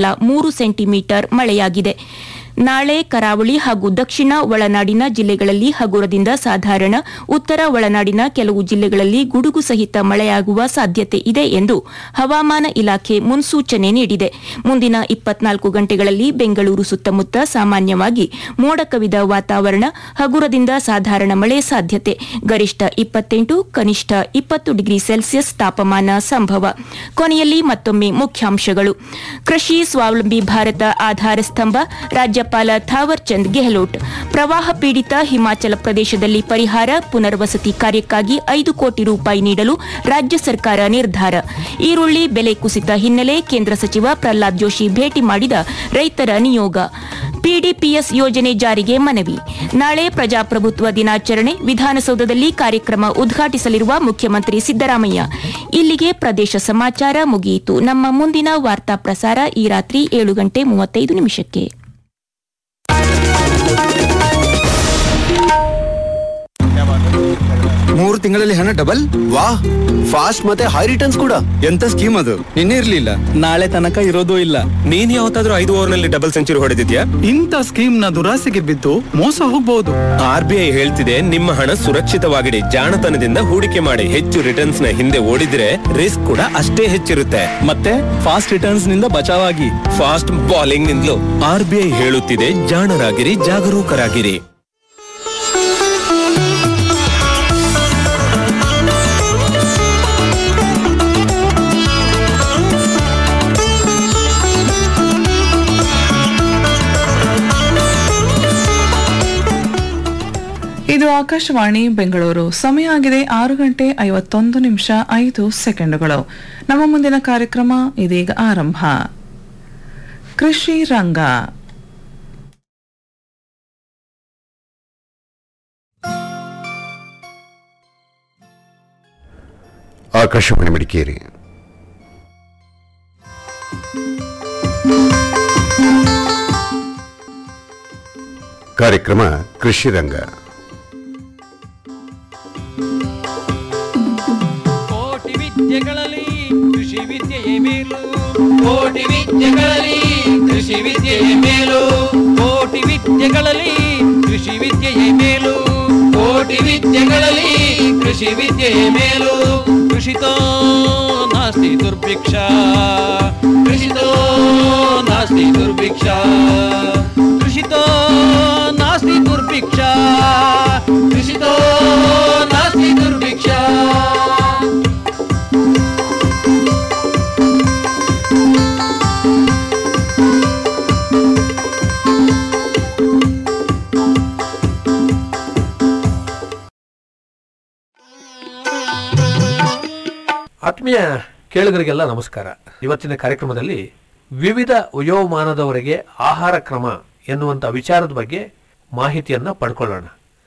ಕೇವಲ ಮೂರು ಸೆಂಟಿಮೀಟರ್ ಮಳೆಯಾಗಿದೆ ನಾಳೆ ಕರಾವಳಿ ಹಾಗೂ ದಕ್ಷಿಣ ಒಳನಾಡಿನ ಜಿಲ್ಲೆಗಳಲ್ಲಿ ಹಗುರದಿಂದ ಸಾಧಾರಣ ಉತ್ತರ ಒಳನಾಡಿನ ಕೆಲವು ಜಿಲ್ಲೆಗಳಲ್ಲಿ ಗುಡುಗು ಸಹಿತ ಮಳೆಯಾಗುವ ಸಾಧ್ಯತೆ ಇದೆ ಎಂದು ಹವಾಮಾನ ಇಲಾಖೆ ಮುನ್ಸೂಚನೆ ನೀಡಿದೆ ಮುಂದಿನ ಇಪ್ಪತ್ನಾಲ್ಕು ಗಂಟೆಗಳಲ್ಲಿ ಬೆಂಗಳೂರು ಸುತ್ತಮುತ್ತ ಸಾಮಾನ್ಯವಾಗಿ ಮೋಡ ಕವಿದ ವಾತಾವರಣ ಹಗುರದಿಂದ ಸಾಧಾರಣ ಮಳೆ ಸಾಧ್ಯತೆ ಗರಿಷ್ಠ ಇಪ್ಪತ್ತೆಂಟು ಕನಿಷ್ಠ ಇಪ್ಪತ್ತು ಡಿಗ್ರಿ ಸೆಲ್ಸಿಯಸ್ ತಾಪಮಾನ ಸಂಭವ ಕೊನೆಯಲ್ಲಿ ಮತ್ತೊಮ್ಮೆ ಮುಖ್ಯಾಂಶಗಳು ಕೃಷಿ ಸ್ವಾವಲಂಬಿ ಭಾರತ ಆಧಾರ ಸ್ತಂಭ ರಾಜ್ಯಪಾಲ ಥಾವರ್ ಚಂದ್ ಗೆಹ್ಲೋಟ್ ಪ್ರವಾಹ ಪೀಡಿತ ಹಿಮಾಚಲ ಪ್ರದೇಶದಲ್ಲಿ ಪರಿಹಾರ ಪುನರ್ವಸತಿ ಕಾರ್ಯಕ್ಕಾಗಿ ಐದು ಕೋಟಿ ರೂಪಾಯಿ ನೀಡಲು ರಾಜ್ಯ ಸರ್ಕಾರ ನಿರ್ಧಾರ ಈರುಳ್ಳಿ ಬೆಲೆ ಕುಸಿತ ಹಿನ್ನೆಲೆ ಕೇಂದ್ರ ಸಚಿವ ಪ್ರಹ್ಲಾದ್ ಜೋಶಿ ಭೇಟಿ ಮಾಡಿದ ರೈತರ ನಿಯೋಗ ಪಿಡಿಪಿಎಸ್ ಯೋಜನೆ ಜಾರಿಗೆ ಮನವಿ ನಾಳೆ ಪ್ರಜಾಪ್ರಭುತ್ವ ದಿನಾಚರಣೆ ವಿಧಾನಸೌಧದಲ್ಲಿ ಕಾರ್ಯಕ್ರಮ ಉದ್ಘಾಟಿಸಲಿರುವ ಮುಖ್ಯಮಂತ್ರಿ ಸಿದ್ದರಾಮಯ್ಯ ಇಲ್ಲಿಗೆ ಪ್ರದೇಶ ಸಮಾಚಾರ ಮುಗಿಯಿತು ನಮ್ಮ ಮುಂದಿನ ವಾರ್ತಾ ಪ್ರಸಾರ ಈ ರಾತ್ರಿ ಏಳು ಗಂಟೆ ಮೂವತ್ತೈದು ನಿಮಿಷಕ್ಕೆ ಮೂರು ತಿಂಗಳಲ್ಲಿ ಹಣ ಡಬಲ್ ವಾ ಫಾಸ್ಟ್ ಮತ್ತೆ ಹೈ ರಿಟರ್ನ್ಸ್ ಕೂಡ ಎಂತ ಸ್ಕೀಮ್ ಅದು ನಿನ್ನೆ ಇರ್ಲಿಲ್ಲ ನಾಳೆ ತನಕ ಇರೋದೂ ಇಲ್ಲ ನೀನ್ ಯಾವತ್ತಾದ್ರೂ ಐದು ಓವರ್ ನಲ್ಲಿ ಡಬಲ್ ಸೆಂಚುರಿ ಹೊಡೆದಿದ್ಯಾ ಇಂಥ ಸ್ಕೀಮ್ ನ ದುರಾಸೆಗೆ ಬಿದ್ದು ಮೋಸ ಹೋಗ್ಬಹುದು ಆರ್ ಬಿ ಐ ಹೇಳ್ತಿದೆ ನಿಮ್ಮ ಹಣ ಸುರಕ್ಷಿತವಾಗಿಡಿ ಜಾಣತನದಿಂದ ಹೂಡಿಕೆ ಮಾಡಿ ಹೆಚ್ಚು ರಿಟರ್ನ್ಸ್ ನ ಹಿಂದೆ ಓಡಿದ್ರೆ ರಿಸ್ಕ್ ಕೂಡ ಅಷ್ಟೇ ಹೆಚ್ಚಿರುತ್ತೆ ಮತ್ತೆ ಫಾಸ್ಟ್ ರಿಟರ್ನ್ಸ್ ನಿಂದ ಬಚಾವಾಗಿ ಫಾಸ್ಟ್ ಬಾಲಿಂಗ್ ನಿಂದಲೂ ಆರ್ ಬಿ ಐ ಹೇಳುತ್ತಿದೆ ಜಾಣರಾಗಿರಿ ಜಾಗರೂಕರಾಗಿರಿ ಇದು ಆಕಾಶವಾಣಿ ಬೆಂಗಳೂರು ಸಮಯ ಆಗಿದೆ ಆರು ಗಂಟೆ ಐವತ್ತೊಂದು ನಿಮಿಷ ಐದು ಸೆಕೆಂಡುಗಳು ನಮ್ಮ ಮುಂದಿನ ಕಾರ್ಯಕ್ರಮ ಇದೀಗ ಆರಂಭ ಕೃಷಿ ರಂಗ ಆಕಾಶವಾಣಿ ಮಡಿಕೇರಿ ಕಾರ್ಯಕ್ರಮ ಕೃಷಿ ರಂಗ ಕೋಟಿ ವಿದ್ಯೆಗಳಲ್ಲಿ ಕೃಷಿ ವಿದ್ಯೆಯೇ ಮೇಲು ಕೋಟಿ ವಿದ್ಯೆಗಳಲ್ಲಿ ಕೃಷಿ ವಿದ್ಯೆಯೇ ಮೇಲು ಕೋಟಿ ವಿದ್ಯೆಗಳಲ್ಲಿ ಕೃಷಿ ವಿದ್ಯೆಯೇ ಮೇಲು ಕೋಟಿ ವಿದ್ಯೆಗಳಲ್ಲಿ ಕೃಷಿ ವಿದ್ಯೆಯೇ ಮೇಲು ಕೃಷಿತೋ ನಾಸ್ತಿ ದುರ್ಭಿಕ್ಷ ಕೃಷಿತೋ ನಾಸ್ತಿ ದುರ್ಭಿಕ್ಷ ಕೃಷಿತೋ ನಾಸ್ತಿ ದುರ್ಭಿಕ್ಷ ಕೃಷಿತೋ ನಾಸ್ತಿ ದುರ್ಭಿಕ್ಷ ಆತ್ಮೀಯ ಕೇಳುಗರಿಗೆಲ್ಲ ನಮಸ್ಕಾರ ಇವತ್ತಿನ ಕಾರ್ಯಕ್ರಮದಲ್ಲಿ ವಿವಿಧ ವಯೋಮಾನದವರೆಗೆ ಆಹಾರ ಕ್ರಮ ಎನ್ನುವಂಥ ವಿಚಾರದ ಬಗ್ಗೆ ಮಾಹಿತಿಯನ್ನ ಪಡ್ಕೊಳ್ಳೋಣ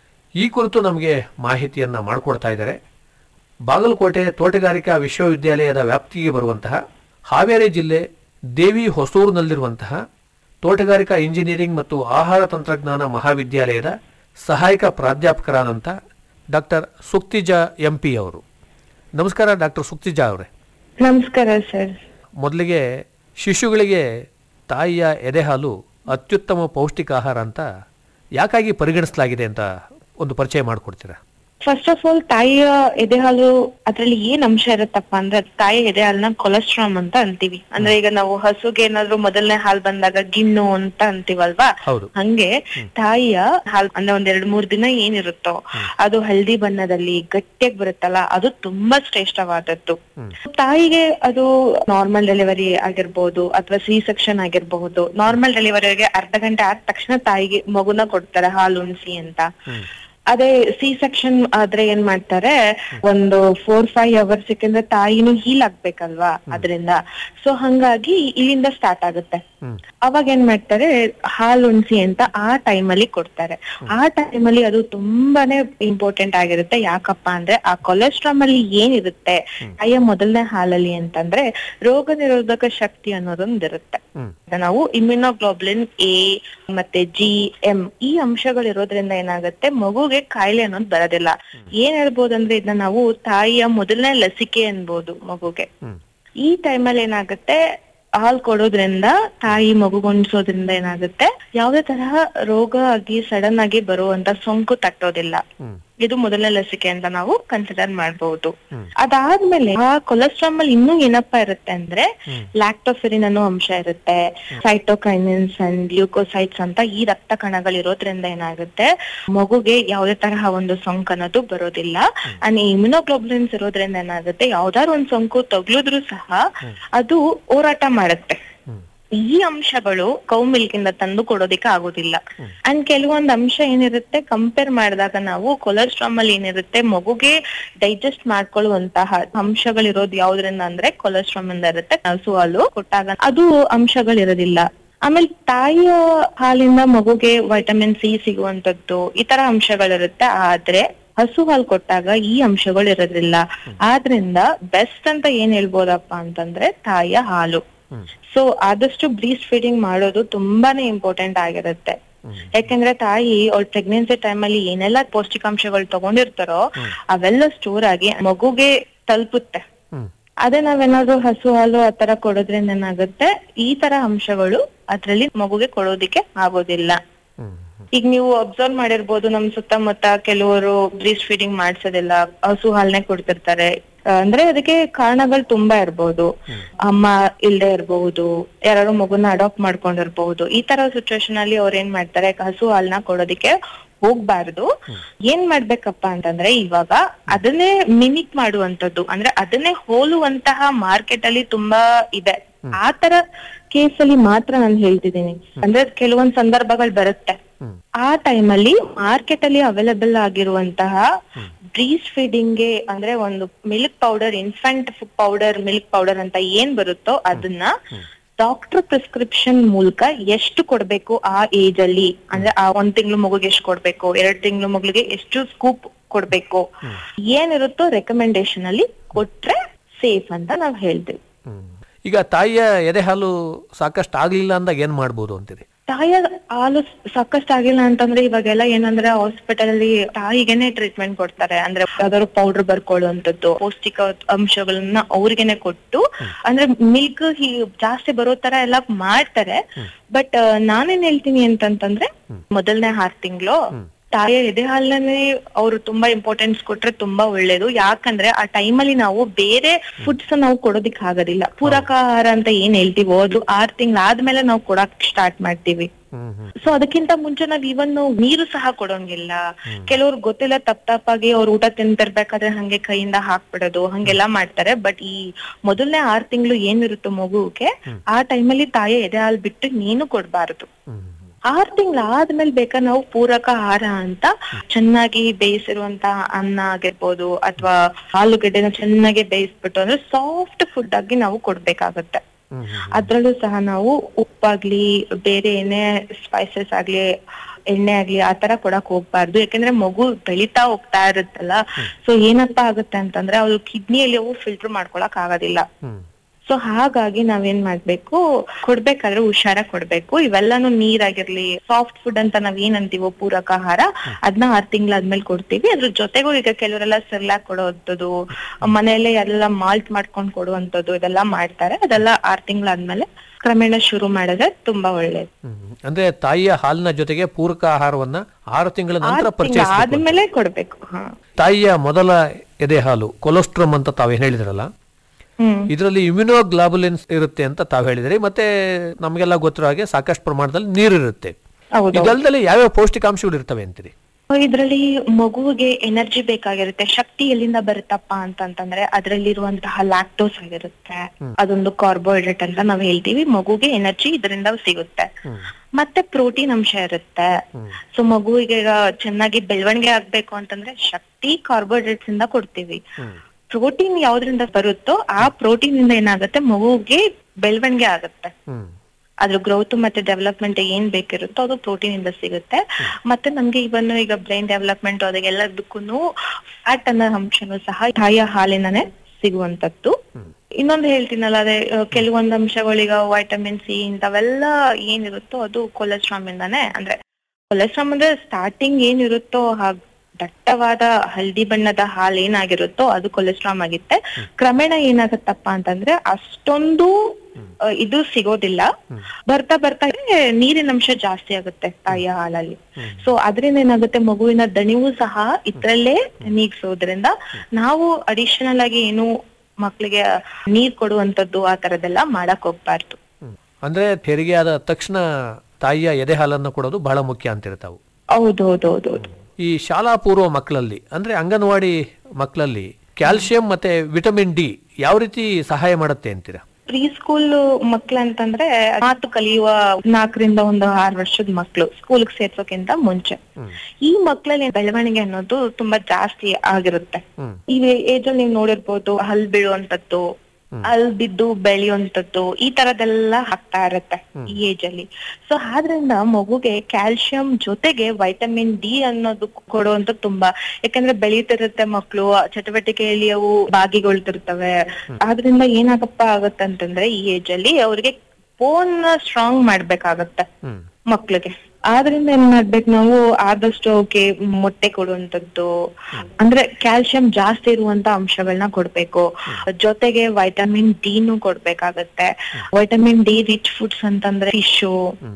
ಈ ಕುರಿತು ನಮಗೆ ಮಾಹಿತಿಯನ್ನ ಮಾಡಿಕೊಡ್ತಾ ಇದ್ದಾರೆ ಬಾಗಲಕೋಟೆ ತೋಟಗಾರಿಕಾ ವಿಶ್ವವಿದ್ಯಾಲಯದ ವ್ಯಾಪ್ತಿಗೆ ಬರುವಂತಹ ಹಾವೇರಿ ಜಿಲ್ಲೆ ದೇವಿ ಹೊಸೂರಿನಲ್ಲಿರುವಂತಹ ತೋಟಗಾರಿಕಾ ಇಂಜಿನಿಯರಿಂಗ್ ಮತ್ತು ಆಹಾರ ತಂತ್ರಜ್ಞಾನ ಮಹಾವಿದ್ಯಾಲಯದ ಸಹಾಯಕ ಪ್ರಾಧ್ಯಾಪಕರಾದಂಥ ಡಾಕ್ಟರ್ ಸುಕ್ತಿಜಾ ಎಂಪಿ ಅವರು ನಮಸ್ಕಾರ ಡಾಕ್ಟರ್ ಸುಕ್ತಿಜಾ ಅವರೇ ನಮಸ್ಕಾರ ಸರ್ ಮೊದಲಿಗೆ ಶಿಶುಗಳಿಗೆ ತಾಯಿಯ ಎದೆಹಾಲು ಅತ್ಯುತ್ತಮ ಪೌಷ್ಟಿಕ ಆಹಾರ ಅಂತ ಯಾಕಾಗಿ ಪರಿಗಣಿಸಲಾಗಿದೆ ಅಂತ ಒಂದು ಪರಿಚಯ ಮಾಡಿಕೊಡ್ತೀರಾ ಫಸ್ಟ್ ಆಫ್ ಆಲ್ ತಾಯಿಯ ಎದೆಹಾಲು ಅದ್ರಲ್ಲಿ ಏನ್ ಅಂಶ ಇರುತ್ತಪ್ಪ ಅಂದ್ರೆ ಅದ್ ತಾಯಿಯ ಎದೆಹಾಲನ್ನ ಕೊಲೆಸ್ಟ್ರಾಮ್ ಅಂತ ಅಂತೀವಿ ಅಂದ್ರೆ ಈಗ ನಾವು ಹಸುಗೆ ಏನಾದ್ರು ಮೊದಲನೇ ಹಾಲ್ ಬಂದಾಗ ಗಿಣ್ಣು ಅಂತ ಅಂತೀವಲ್ವಾ ಹೌದು ಹಂಗೆ ತಾಯಿಯ ಹಾಲ್ ಅಂದ್ರೆ ಒಂದ್ ಎರಡ್ ಮೂರ್ ದಿನ ಏನಿರುತ್ತೋ ಅದು ಹಳದಿ ಬಣ್ಣದಲ್ಲಿ ಗಟ್ಟಿಯಾಗಿ ಬರುತ್ತಲ್ಲ ಅದು ತುಂಬಾ ಶ್ರೇಷ್ಠವಾದದ್ದು ತಾಯಿಗೆ ಅದು ನಾರ್ಮಲ್ ಡೆಲಿವರಿ ಆಗಿರ್ಬೋದು ಅಥವಾ ಸಿ ಸೆಕ್ಷನ್ ಆಗಿರಬಹುದು ನಾರ್ಮಲ್ ಡೆಲಿವರಿಗೆ ಅರ್ಧ ಗಂಟೆ ಆದ ತಕ್ಷಣ ತಾಯಿಗೆ ಮಗುನ ಕೊಡ್ತಾರೆ ಹಾಲು ಉಣಿಸಿ ಅಂತ ಅದೇ ಸಿ ಸೆಕ್ಷನ್ ಆದ್ರೆ ಏನ್ ಮಾಡ್ತಾರೆ ಒಂದು ಫೋರ್ ಫೈವ್ ಅವರ್ಸ್ ಯಾಕಂದ್ರೆ ತಾಯಿನೂ ಹೀಲ್ ಆಗ್ಬೇಕಲ್ವಾ ಅದರಿಂದ ಸೊ ಹಂಗಾಗಿ ಇಲ್ಲಿಂದ ಸ್ಟಾರ್ಟ್ ಆಗುತ್ತೆ ಅವಾಗ ಏನ್ ಮಾಡ್ತಾರೆ ಹಾಲು ಉಣಿಸಿ ಅಂತ ಆ time ಅಲ್ಲಿ ಕೊಡ್ತಾರೆ ಆ time ಅಲ್ಲಿ ಅದು ತುಂಬಾನೇ ಇಂಪಾರ್ಟೆಂಟ್ ಆಗಿರುತ್ತೆ ಯಾಕಪ್ಪ ಅಂದ್ರೆ ಆ ಕೊಲೆಸ್ಟ್ರಾಮ್ ಅಲ್ಲಿ ಏನಿರುತ್ತೆ ತಾಯಿಯ ಮೊದಲನೇ ಹಾಲಲ್ಲಿ ಅಂತಂದ್ರೆ ರೋಗ ನಿರೋಧಕ ಶಕ್ತಿ ಅನ್ನೋದೊಂದಿರುತ್ತೆ ನಾವು ಇಮ್ಯುನೋಗ್ಲೋಬ್ಲಿನ್ ಎ ಮತ್ತೆ ಜಿ ಎಂ ಈ ಅಂಶಗಳು ಇರೋದ್ರಿಂದ ಏನಾಗುತ್ತೆ ಮಗುಗೆ ಕಾಯಿಲೆ ಅನ್ನೋದು ಬರೋದಿಲ್ಲ ಏನ್ ಹೇಳ್ಬೋದಂದ್ರೆ ಇದನ್ನ ನಾವು ತಾಯಿಯ ಮೊದಲನೇ ಲಸಿಕೆ ಅನ್ಬೋದು ಮಗುಗೆ ಈ ಟೈಮಲ್ಲಿ ಏನಾಗುತ್ತೆ ಹಾಲ್ ಕೊಡೋದ್ರಿಂದ ತಾಯಿ ಮಗುಗುಣಿಸೋದ್ರಿಂದ ಏನಾಗುತ್ತೆ ಯಾವುದೇ ತರಹ ರೋಗ ಆಗಿ ಸಡನ್ ಆಗಿ ಬರುವಂತ ಸೋಂಕು ತಟ್ಟೋದಿಲ್ಲ ಇದು ಮೊದಲನೇ ಲಸಿಕೆ ಅಂತ ನಾವು ಕನ್ಸಿಡರ್ ಮಾಡಬಹುದು ಅದಾದ್ಮೇಲೆ ಆ ಕೊಲೆಸ್ಟ್ರಾಮ್ ಅಲ್ಲಿ ಇನ್ನೂ ಏನಪ್ಪಾ ಇರುತ್ತೆ ಅಂದ್ರೆ ಲ್ಯಾಕ್ಟೋಫೆರಿನ್ ಅನ್ನೋ ಅಂಶ ಇರುತ್ತೆ ಸೈಟೋಕೈನಿನ್ಸ್ ಅಂಡ್ ಗ್ಲೂಕೋಸೈಟ್ಸ್ ಅಂತ ಈ ರಕ್ತ ಕಣಗಳು ಇರೋದ್ರಿಂದ ಏನಾಗುತ್ತೆ ಮಗುಗೆ ಯಾವುದೇ ತರಹ ಒಂದು ಸೋಂಕು ಅನ್ನೋದು ಬರೋದಿಲ್ಲ ಅಂಡ್ ಇಮ್ಯುನೋಗ್ಲೋಬುಲಿನ್ಸ್ ಇರೋದ್ರಿಂದ ಏನಾಗುತ್ತೆ ಯಾವ್ದಾದ್ರು ಒಂದ್ ಸೋಂಕು ತಗ್ಲಿದ್ರು ಸಹ ಅದು ಹೋರಾಟ ಮಾಡುತ್ತೆ ಈ ಅಂಶಗಳು ಕೌ ಮಿಲ್ಕ್ ಇಂದ ತಂದು ಕೊಡೋದಿಕ್ಕೆ ಆಗೋದಿಲ್ಲ ಅಂಡ್ ಕೆಲವೊಂದ್ ಅಂಶ ಏನಿರುತ್ತೆ ಕಂಪೇರ್ ಮಾಡಿದಾಗ ನಾವು ಕೊಲೆಸ್ಟ್ರಾಮ್ ಅಲ್ಲಿ ಏನಿರುತ್ತೆ ಮಗುಗೆ ಡೈಜೆಸ್ಟ್ ಮಾಡ್ಕೊಳ್ಳುವಂತಹ ಅಂಶಗಳಿರೋದು ಯಾವ್ದ್ರಿಂದ ಅಂದ್ರೆ ಕೊಲೆಸ್ಟ್ರಾಮ್ ಇಂದ ಇರುತ್ತೆ ಹಸು ಹಾಲು ಕೊಟ್ಟಾಗ ಅದು ಅಂಶಗಳಿರೋದಿಲ್ಲ ಆಮೇಲೆ ತಾಯಿಯ ಹಾಲಿಂದ ಮಗುಗೆ ವೈಟಮಿನ್ ಸಿ ಸಿಗುವಂತದ್ದು ಈ ತರ ಅಂಶಗಳಿರುತ್ತೆ ಆದ್ರೆ ಹಸು ಹಾಲು ಕೊಟ್ಟಾಗ ಈ ಅಂಶಗಳು ಇರೋದಿಲ್ಲ ಆದ್ರಿಂದ ಬೆಸ್ಟ್ ಅಂತ ಏನ್ ಹೇಳ್ಬೋದಪ್ಪ ಅಂತಂದ್ರೆ ತಾಯಿಯ ಹಾಲು ಸೊ ಆದಷ್ಟು ಬ್ರೀಸ್ಟ್ ಫೀಡಿಂಗ್ ಮಾಡೋದು ತುಂಬಾನೇ ಇಂಪಾರ್ಟೆಂಟ್ ಆಗಿರುತ್ತೆ ಯಾಕಂದ್ರೆ ತಾಯಿ ಅವ್ಳ ಪ್ರೆಗ್ನೆನ್ಸಿ ಟೈಮ್ ಅಲ್ಲಿ ಏನೆಲ್ಲ ಪೌಷ್ಟಿಕಾಂಶಗಳು ತಗೊಂಡಿರ್ತಾರೋ ಅವೆಲ್ಲ ಸ್ಟೋರ್ ಆಗಿ ಮಗುಗೆ ತಲುಪುತ್ತೆ ಅದೇ ನಾವೇನಾದ್ರೂ ಹಸು ಹಾಲು ಆತರ ಕೊಡೋದ್ರಿಂದ ಏನಾಗುತ್ತೆ ಈ ತರ ಅಂಶಗಳು ಅದ್ರಲ್ಲಿ ಮಗುಗೆ ಕೊಡೋದಿಕ್ಕೆ ಆಗೋದಿಲ್ಲ ಈಗ ನೀವು ಅಬ್ಸರ್ವ್ ಮಾಡಿರ್ಬೋದು ನಮ್ ಸುತ್ತಮುತ್ತ ಕೆಲವರು ಬ್ರೀಸ್ಟ್ ಫೀಡಿಂಗ್ ಮಾಡ್ಸೋದಿಲ್ಲ ಹಸು ಹಾಲ್ನೇ ಕೊಡ್ತಿರ್ತಾರೆ ಆ, ಅಂದ್ರೆ ಅದಕ್ಕೆ ಕಾರಣಗಳು ತುಂಬಾ ಇರ್ಬೋದು ಅಮ್ಮ ಇಲ್ದೇ ಇರ್ಬಹುದು ಯಾರು ಮಗುನ ಅಡಾಪ್ಟ್ ಮಾಡ್ಕೊಂಡಿರ್ಬಹುದು ಈ ತರ ಸಿಚುವೇಶನ್ ಅಲ್ಲಿ ಅವ್ರ ಏನ್ ಮಾಡ್ತಾರೆ ಹಸು ಹಾಲ್ನ ಕೊಡೋದಿಕ್ಕೆ ಹೋಗ್ಬಾರ್ದು ಏನ್ ಮಾಡ್ಬೇಕಪ್ಪ ಅಂತಂದ್ರೆ ಇವಾಗ ಅದನ್ನೇ ಮಿಮಿಕ್ ಮಾಡುವಂತದ್ದು ಅಂದ್ರೆ ಅದನ್ನೇ ಹೋಲುವಂತಹ ಮಾರ್ಕೆಟ್ ಅಲ್ಲಿ ತುಂಬಾ ಇದೆ ಆ ತರ ಕೇಸ್ ಅಲ್ಲಿ ಮಾತ್ರ ನಾನು ಹೇಳ್ತಿದ್ದೀನಿ ಅಂದ್ರೆ ಕೆಲವೊಂದ್ ಸಂದರ್ಭಗಳು ಬರುತ್ತೆ ಆ ಟೈಮ್ ಅಲ್ಲಿ ಮಾರ್ಕೆಟ್ ಅಲ್ಲಿ ಅವೈಲಬಲ್ ಆಗಿರುವಂತಹ ಬ್ರೀಸ್ ಫೀಡಿಂಗ್ ಗೆ ಅಂದ್ರೆ ಒಂದು milk powder infant powder milk powder ಅಂತ ಏನ್ ಬರುತ್ತೋ ಅದನ್ನ ಡಾಕ್ಟರ್ ಪ್ರಿಸ್ಕ್ರಿಪ್ಷನ್ ಮೂಲಕ ಎಷ್ಟು ಕೊಡ್ಬೇಕು ಆ ಏಜ್ ಅಲ್ಲಿ ಅಂದ್ರೆ ಆ ಒಂದ್ ತಿಂಗಳು ಮಗುಗೆ ಎಷ್ಟು ಕೊಡ್ಬೇಕು ಎರಡ್ ತಿಂಗಳು ಮಗುಗೆ ಎಷ್ಟು ಸ್ಕೂಪ್ ಕೊಡ್ಬೇಕು ಏನಿರುತ್ತೋ ರೆಕಮೆಂಡೇಶನ್ ಅಲ್ಲಿ ಕೊಟ್ರೆ ಸೇಫ್ ಅಂತ ನಾವ್ ಹೇಳ್ತೀವಿ ಈಗ ತಾಯಿಯ ಎದೆ ಹಾಲು ಸಾಕಷ್ಟು ಆಗ್ಲಿಲ್ಲ ಅಂದಾಗ ಏನ್ ಮಾಡ್ಬೋದು ಅಂತೀರಿ ತಾಯಿಯ ಹಾಲು ಸಾಕಷ್ಟು ಆಗಿಲ್ಲ ಅಂತಂದ್ರೆ ಇವಾಗೆಲ್ಲ ಏನಂದ್ರೆ ಹಾಸ್ಪಿಟಲ್ ಅಲ್ಲಿ ತಾಯಿಗೆನೆ ಟ್ರೀಟ್ಮೆಂಟ್ ಕೊಡ್ತಾರೆ ಅಂದ್ರೆ ಯಾವ್ದಾದ್ರು ಪೌಡರ್ ಬರ್ಕೊಳ್ಳುವಂತದ್ದು ಪೌಷ್ಟಿಕ ಅಂಶಗಳನ್ನ ಅವ್ರಿಗೆನೆ ಕೊಟ್ಟು ಅಂದ್ರೆ ಮಿಲ್ಕ್ ಜಾಸ್ತಿ ಬರೋ ತರ ಎಲ್ಲ ಮಾಡ್ತಾರೆ ಬಟ್ ನಾನೇನ್ ಹೇಳ್ತೀನಿ ಅಂತಂತಂದ್ರೆ ಮೊದಲನೇ ಆರ್ ತಿಂಗಳು ತಾಯಿಯ ಎದೆ ಹಾಲನ್ನೇ ಅವರು ತುಂಬಾ ಇಂಪಾರ್ಟೆನ್ಸ್ ಕೊಟ್ರೆ ತುಂಬಾ ಒಳ್ಳೇದು ಯಾಕಂದ್ರೆ ಆ ಟೈಮಲ್ಲಿ ನಾವು ಬೇರೆ ಫುಡ್ಸ್ ನಾವು ಕೊಡೋದಿಕ್ ಆಗೋದಿಲ್ಲ ಪೂರಕ ಆಹಾರ ಅಂತ ಏನ್ ಹೇಳ್ತೀವೋ ಅದು ಆರ್ ತಿಂಗ್ಳು ಆದ್ಮೇಲೆ ನಾವು ಕೊಡಕ್ ಸ್ಟಾರ್ಟ್ ಮಾಡ್ತೀವಿ ಸೊ ಅದಕ್ಕಿಂತ ಮುಂಚೆ ನಾವ್ ಇವನ್ ನೀರು ಸಹ ಕೊಡೋಂಗಿಲ್ಲ ಕೆಲವ್ರು ಗೊತ್ತಿಲ್ಲ ತಪ್ಪ ತಪ್ಪಾಗಿ ಅವ್ರು ಊಟ ತಿಂತಿರ್ಬೇಕಾದ್ರೆ ಹಂಗೆ ಕೈಯಿಂದ ಹಾಕ್ಬಿಡೋದು ಹಂಗೆಲ್ಲಾ ಮಾಡ್ತಾರೆ ಬಟ್ ಈ ಮೊದಲನೇ ಆರ್ ತಿಂಗಳು ಏನಿರುತ್ತೋ ಮಗುಗೆ ಆ ಟೈಮಲ್ಲಿ ತಾಯಿ ಎದೆ ಹಾಲು ಬಿಟ್ಟು ನೀನು ಕೊಡ್ಬಾರ್ದು ಆರ್ ತಿಂಗಳು ಆದ್ಮೇಲೆ ಬೇಕಾ ನಾವು ಪೂರಕ ಆಹಾರ ಅಂತ ಚೆನ್ನಾಗಿ ಬೇಯಿಸಿರುವಂತ ಅನ್ನ ಆಗಿರ್ಬೋದು ಅಥವಾ ಆಲೂಗಡ್ಡೆನ ಚೆನ್ನಾಗಿ ಬೇಯಿಸ್ಬಿಟ್ಟು ಅಂದ್ರೆ ಸಾಫ್ಟ್ ಫುಡ್ ಆಗಿ ನಾವು ಕೊಡ್ಬೇಕಾಗತ್ತೆ ಅದ್ರಲ್ಲೂ ಸಹ ನಾವು ಉಪ್ಪಾಗ್ಲಿ ಬೇರೆ ಏನೇ ಸ್ಪೈಸಸ್ ಆಗ್ಲಿ ಎಣ್ಣೆ ಆಗ್ಲಿ ಆತರ ಕೊಡಕ್ ಹೋಗ್ಬಾರ್ದು ಯಾಕಂದ್ರೆ ಮಗು ಬೆಳಿತಾ ಹೋಗ್ತಾ ಇರುತ್ತಲ್ಲ ಸೊ ಏನಪ್ಪಾ ಆಗುತ್ತೆ ಅಂತಂದ್ರೆ ಅವ್ರು ಕಿಡ್ನಿಯಲ್ಲಿ ಅವು ಫಿಲ್ಟರ್ ಮಾಡ್ಕೊಳಕ್ ಆಗೋದಿಲ್ಲ ಸೊ ಹಾಗಾಗಿ ನಾವೇನ್ ಮಾಡ್ಬೇಕು ಕೊಡ್ಬೇಕಾದ್ರೆ ಹುಷಾರ ಕೊಡ್ಬೇಕು ಇವೆಲ್ಲಾನು ನೀರಾಗಿರ್ಲಿ ಸಾಫ್ಟ್ ಫುಡ್ ಅಂತ ನಾವ್ ಏನ್ ಅಂತೀವೋ ಪೂರಕ ಆಹಾರ ಅದನ್ನ ಆರ್ ತಿಂಗಳಾದ್ಮೇಲೆ ಕೊಡ್ತೀವಿ ಅದ್ರ ಜೊತೆಗೂ ಈಗ ಕೆಲವರೆಲ್ಲ ಸೆರ್ಲಾಕ್ ಕೊಡೋವಂಥದ್ದು ಮನೆಯಲ್ಲೇ ಎಲ್ಲ ಮಾಲ್ಟ್ ಮಾಡ್ಕೊಂಡ್ ಕೊಡುವಂಥದ್ದು ಇದೆಲ್ಲ ಮಾಡ್ತಾರೆ ಅದೆಲ್ಲ ಆರ್ ತಿಂಗಳಾದ್ಮೇಲೆ ಕ್ರಮೇಣ ಶುರು ಮಾಡಿದ್ರೆ ತುಂಬಾ ಒಳ್ಳೇದು ಅಂದ್ರೆ ತಾಯಿಯ ಹಾಲಿನ ಜೊತೆಗೆ ಪೂರಕ ಆಹಾರವನ್ನ ಆರು ತಿಂಗಳ ನಂತರ ಆರ್ ತಿಂಗ್ಳು ಪರಿಚಯಿಸಬೇಕು ಆದ್ಮೇಲೆ ಕೊಡ್ಬೇಕು ಹಾ ತಾಯಿಯ ಮೊದಲ ಎದೆ ಹಾಲು ಕೊಲೆಸ್ಟ್ರಾಮ್ ಅಂತ ತಾವೇನ್ ಹೇಳಿದ್ರಲ್ಲ ಹ್ಮ್ ಇದರಲ್ಲಿ ಇಮ್ಯುನೋಗ್ಲಾಬುಲಿನ್ಸ್ ಇರುತ್ತೆ ಅಂತ ತಾವು ಹೇಳಿದ್ರಿ ಮತ್ತೆ ನಮಗೆಲ್ಲ ಗೊತ್ತಿರೋ ಹಾಗೆ ಸಾಕಷ್ಟು ಪ್ರಮಾಣದಲ್ಲಿ ನೀರು ಇರುತ್ತೆ ಹೌದು ಇದಲ್ದಲ್ಲಿ ಯಾವ್ಯಾವ ಪೌಷ್ಟಿಕಾಂಶಗಳು ಇರ್ತವೆ ಅಂತೀರಿ ಇದ್ರಲ್ಲಿ ಮಗುವಿಗೆ ಎನರ್ಜಿ ಬೇಕಾಗಿರುತ್ತೆ ಶಕ್ತಿ ಎಲ್ಲಿಂದ ಬರುತ್ತಪ್ಪ ಅಂತಂತಂದ್ರೆ ಅದ್ರಲ್ಲಿರುವಂತಹ ಲ್ಯಾಕ್ಟೋಸ್ ಆಗಿರುತ್ತೆ ಅದೊಂದು ಕಾರ್ಬೋಹೈಡ್ರೇಟ್ ಅಂತ ನಾವ್ ಹೇಳ್ತೀವಿ ಮಗುಗೆ ಎನರ್ಜಿ ಇದರಿಂದ ಸಿಗುತ್ತೆ ಮತ್ತೆ ಪ್ರೋಟೀನ್ ಅಂಶ ಇರುತ್ತೆ ಸೊ ಮಗುವಿಗೆ ಈಗ ಚೆನ್ನಾಗಿ ಬೆಳವಣಿಗೆ ಆಗ್ಬೇಕು ಅಂತಂದ್ರೆ ಶಕ್ತಿ ಕಾರ್ಬೋಹೈಡ್ರೇಟ್ಸ್ ಇಂದ ಕೊಡ್ತೀವಿ ಪ್ರೋಟೀನ್ ಯಾವ್ದ್ರಿಂದ ಬರುತ್ತೋ ಆ ಪ್ರೋಟೀನ್ ಇಂದ ಏನಾಗುತ್ತೆ ಮಗುಗೆ ಬೆಳವಣಿಗೆ ಆಗುತ್ತೆ ಅದ್ರ ಗ್ರೋತ್ ಮತ್ತೆ ಡೆವಲಪ್ಮೆಂಟ್ ಏನ್ ಬೇಕಿರುತ್ತೋ ಅದು ಪ್ರೋಟೀನ್ ಇಂದ ಸಿಗುತ್ತೆ ಮತ್ತೆ ನಮ್ಗೆ ಇವನ್ ಈಗ ಬ್ರೈನ್ ಡೆವಲಪ್ಮೆಂಟ್ ಅದಕ್ಕೆಲ್ಲದಕ್ಕೂ ಫ್ಯಾಟ್ ಅನ್ನೋ ಅಂಶನೂ ಸಹ ತಾಯಿಯ ಹಾಲಿನನೇ ಸಿಗುವಂತದ್ದು ಇನ್ನೊಂದು ಹೇಳ್ತೀನಲ್ಲ ಅದೇ ಆ, ಕೆಲವೊಂದು ಅಂಶಗಳೀಗ ವೈಟಮಿನ್ ಸಿ ಇಂಥವೆಲ್ಲ ಏನಿರುತ್ತೋ ಅದು ಕೊಲೆಸ್ಟ್ರಾಮ್ ಇಂದಾನೆ ಅಂದ್ರೆ ಕೊಲೆಸ್ಟ್ರಾಮ್ ಅಂದ್ರೆ ಸ್ಟಾರ್ಟಿಂಗ್ ಏನಿರುತ್ತೋ ಹಾಗ್ ದಟ್ಟವಾದ ಹಳದಿ ಬಣ್ಣದ ಹಾಲು ಏನಾಗಿರುತ್ತೋ ಅದು ಕೊಲೆಸ್ಟ್ರಾಮ್ ಆಗಿತ್ತೆ ಕ್ರಮೇಣ ಏನಾಗತ್ತಪ್ಪ ಅಂತಂದ್ರೆ ಅಷ್ಟೊಂದು ಆ, ಇದು ಸಿಗೋದಿಲ್ಲ ಬರ್ತಾ ಬರ್ತಾ ನೀರಿನ ಅಂಶ ಜಾಸ್ತಿ ಆಗುತ್ತೆ ತಾಯಿಯ ಹಾಲಲ್ಲಿ ಸೊ ಅದರಿಂದ ಏನಾಗುತ್ತೆ ಮಗುವಿನ ದಣಿವು ಸಹ ಇದ್ರಲ್ಲೇ ನೀಗ್ಸೋದ್ರಿಂದ ನಾವು ಅಡಿಷನಲ್ ಆಗಿ ಏನು ಮಕ್ಳಿಗೆ ನೀರ್ ಕೊಡುವಂತದ್ದು ಆ ತರದೆಲ್ಲ ಮಾಡಕ್ ಹೋಗ್ಬಾರ್ದು ಅಂದ್ರೆ ಹೆರಿಗೆ ಆದ ತಕ್ಷಣ ತಾಯಿಯ ಎದೆ ಹಾಲನ್ನು ಕೊಡೋದು ಬಹಳ ಮುಖ್ಯ ಅಂತಿರ್ತಾವು ಹೌದೌದೌದೌದು ಈ ಶಾಲಾ ಪೂರ್ವ ಮಕ್ಕಳಲ್ಲಿ ಅಂದ್ರೆ ಅಂಗನವಾಡಿ ಮಕ್ಕಳಲ್ಲಿ ಕ್ಯಾಲ್ಸಿಯಂ ಮತ್ತೆ ವಿಟಮಿನ್ ಡಿ ಯಾವ ರೀತಿ ಸಹಾಯ ಮಾಡುತ್ತೆ ಅಂತೀರಾ ಪ್ರೀ ಸ್ಕೂಲ್ ಮಕ್ಳಂತಂದ್ರೆ ಮಾತು ಕಲಿಯುವ ನಾಲ್ಕರಿಂದ ಒಂದು ಆರು ವರ್ಷದ ಮಕ್ಳು ಸ್ಕೂಲ್ ಸೇರ್ಸೋಕ್ಕಿಂತ ಮುಂಚೆ ಈ ಮಕ್ಳಲ್ಲಿ ಬೆಳವಣಿಗೆ ಅನ್ನೋದು ತುಂಬಾ ಜಾಸ್ತಿ ಆಗಿರುತ್ತೆ ಈ ಏಜ್ ಅಲ್ಲಿ ನೀವು ನೋಡಿರ್ಬೋದು ಹಲ್ ಬೀಳುವಂತದ್ದು ಹಲ್ ಬಿದ್ದು ಬೆಳೆಯುವಂತದ್ದು ಈ ತರದೆಲ್ಲ ಆಗ್ತಾ ಇರುತ್ತೆ ಈ ಏಜ್ ಅಲ್ಲಿ ಸೊ ಆದ್ರಿಂದ ಮಗುಗೆ ಕ್ಯಾಲ್ಸಿಯಂ ಜೊತೆಗೆ ವೈಟಮಿನ್ ಡಿ ಅನ್ನೋದು ಕೊಡುವಂತ ತುಂಬಾ ಯಾಕಂದ್ರೆ ಬೆಳೀತಿರುತ್ತೆ ಮಕ್ಳು ಚಟುವಟಿಕೆಯಲ್ಲಿ ಅವು ಭಾಗಿಗೊಳ್ತಿರ್ತವೆ ಆದ್ರಿಂದ ಏನಾಗಪ್ಪ ಆಗತ್ತೆ ಅಂತಂದ್ರೆ ಈ ಏಜ್ ಅಲ್ಲಿ ಅವ್ರಿಗೆ ಬೋನ್ ಸ್ಟ್ರಾಂಗ್ ಮಾಡ್ಬೇಕಾಗತ್ತೆ ಮಕ್ಳಿಗೆ ಆದ್ರಿಂದ ಏನ್ ಮಾಡ್ಬೇಕು ನಾವು ಆದಷ್ಟು ಅವಕ್ಕೆ ಮೊಟ್ಟೆ ಕೊಡುವಂತದ್ದು ಅಂದ್ರೆ ಕ್ಯಾಲ್ಸಿಯಂ ಜಾಸ್ತಿ ಇರುವಂತ ಅಂಶಗಳನ್ನ ಕೊಡ್ಬೇಕು ಜೊತೆಗೆ ವೈಟಮಿನ್ ಡಿನು ಕೊಡ್ಬೇಕಾಗತ್ತೆ ವೈಟಮಿನ್ ಡಿ ರಿಚ್ ಫುಡ್ಸ್ ಅಂತಂದ್ರೆ ಫಿಶು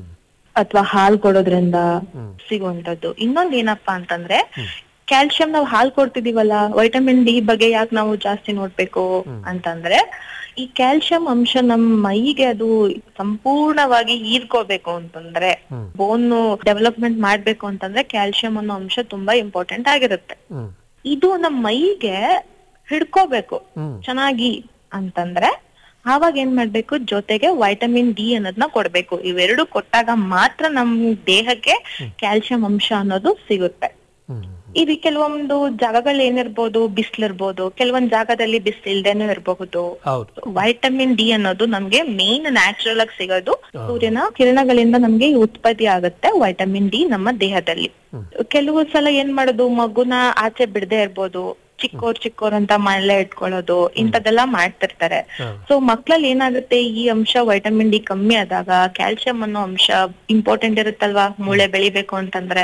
ಅಥವಾ ಹಾಲ್ ಕೊಡೋದ್ರಿಂದ ಸಿಗುವಂತದ್ದು ಇನ್ನೊಂದ್ ಏನಪ್ಪಾ ಅಂತಂದ್ರೆ ಕ್ಯಾಲ್ಸಿಯಂ ನಾವು ಹಾಲ್ ಕೊಡ್ತಿದೀವಲ್ಲ ವೈಟಮಿನ್ ಡಿ ಬಗ್ಗೆ ಯಾಕೆ ನಾವು ಜಾಸ್ತಿ ನೋಡ್ಬೇಕು ಅಂತಂದ್ರೆ ಈ ಕ್ಯಾಲ್ಸಿಯಂ ಅಂಶ ನಮ್ಮ ಮೈಗೆ ಅದು ಸಂಪೂರ್ಣವಾಗಿ ಹೀರ್ಕೋಬೇಕು ಅಂತಂದ್ರೆ ಬೋನ್ ಡೆವಲಪ್ಮೆಂಟ್ ಮಾಡ್ಬೇಕು ಅಂತಂದ್ರೆ ಕ್ಯಾಲ್ಸಿಯಂ ಅನ್ನೋ ಅಂಶ ತುಂಬಾ ಇಂಪಾರ್ಟೆಂಟ್ ಆಗಿರುತ್ತೆ ಇದು ನಮ್ಮ ಮೈಗೆ ಹಿಡ್ಕೋಬೇಕು ಚೆನ್ನಾಗಿ ಅಂತಂದ್ರೆ ಆವಾಗ ಏನ್ ಮಾಡ್ಬೇಕು ಜೊತೆಗೆ ವೈಟಮಿನ್ ಡಿ ಅನ್ನೋದನ್ನ ಕೊಡ್ಬೇಕು ಇವೆರಡು ಕೊಟ್ಟಾಗ ಮಾತ್ರ ನಮ್ ದೇಹಕ್ಕೆ ಕ್ಯಾಲ್ಸಿಯಂ ಅಂಶ ಅನ್ನೋದು ಸಿಗುತ್ತೆ ಇದು ಕೆಲವೊಂದು ಜಾಗಗಳು ಏನಿರ್ಬೋದು ಬಿಸಿಲಿರ್ಬೋದು ಕೆಲವೊಂದ್ ಜಾಗದಲ್ಲಿ ಬಿಸಿಲು ಇಲ್ದೇನೂ ಇರಬಹುದು ಹೌದು ವೈಟಮಿನ್ ಡಿ ಅನ್ನೋದು ನಮ್ಗೆ ಮೇನ್ ನ್ಯಾಚುರಲ್ ಆಗಿ ಸಿಗೋದು ಸೂರ್ಯನ ಕಿರಣಗಳಿಂದ ನಮ್ಗೆ ಉತ್ಪತ್ತಿ ಆಗುತ್ತೆ ವೈಟಮಿನ್ ಡಿ ನಮ್ಮ ದೇಹದಲ್ಲಿ ಕೆಲವು ಸಲ ಏನ್ ಮಾಡೋದು ಮಗುನ ಆಚೆ ಬಿಡದೆ ಇರ್ಬೋದು ಚಿಕ್ಕೋರ್ ಚಿಕ್ಕೋರ್ ಅಂತ ಮಳೆ ಇಟ್ಕೊಳ್ಳೋದು ಇಂಥದ್ದೆಲ್ಲ ಮಾಡ್ತಿರ್ತಾರೆ ಸೊ ಮಕ್ಳಲ್ಲಿ ಏನಾಗುತ್ತೆ ಈ ಅಂಶ ವೈಟಮಿನ್ ಡಿ ಕಮ್ಮಿ ಆದಾಗ ಕ್ಯಾಲ್ಸಿಯಂ ಅನ್ನೋ ಅಂಶ ಇಂಪಾರ್ಟೆಂಟ್ ಇರುತ್ತಲ್ವಾ ಮೂಳೆ ಬೆಳಿಬೇಕು ಅಂತಂದ್ರೆ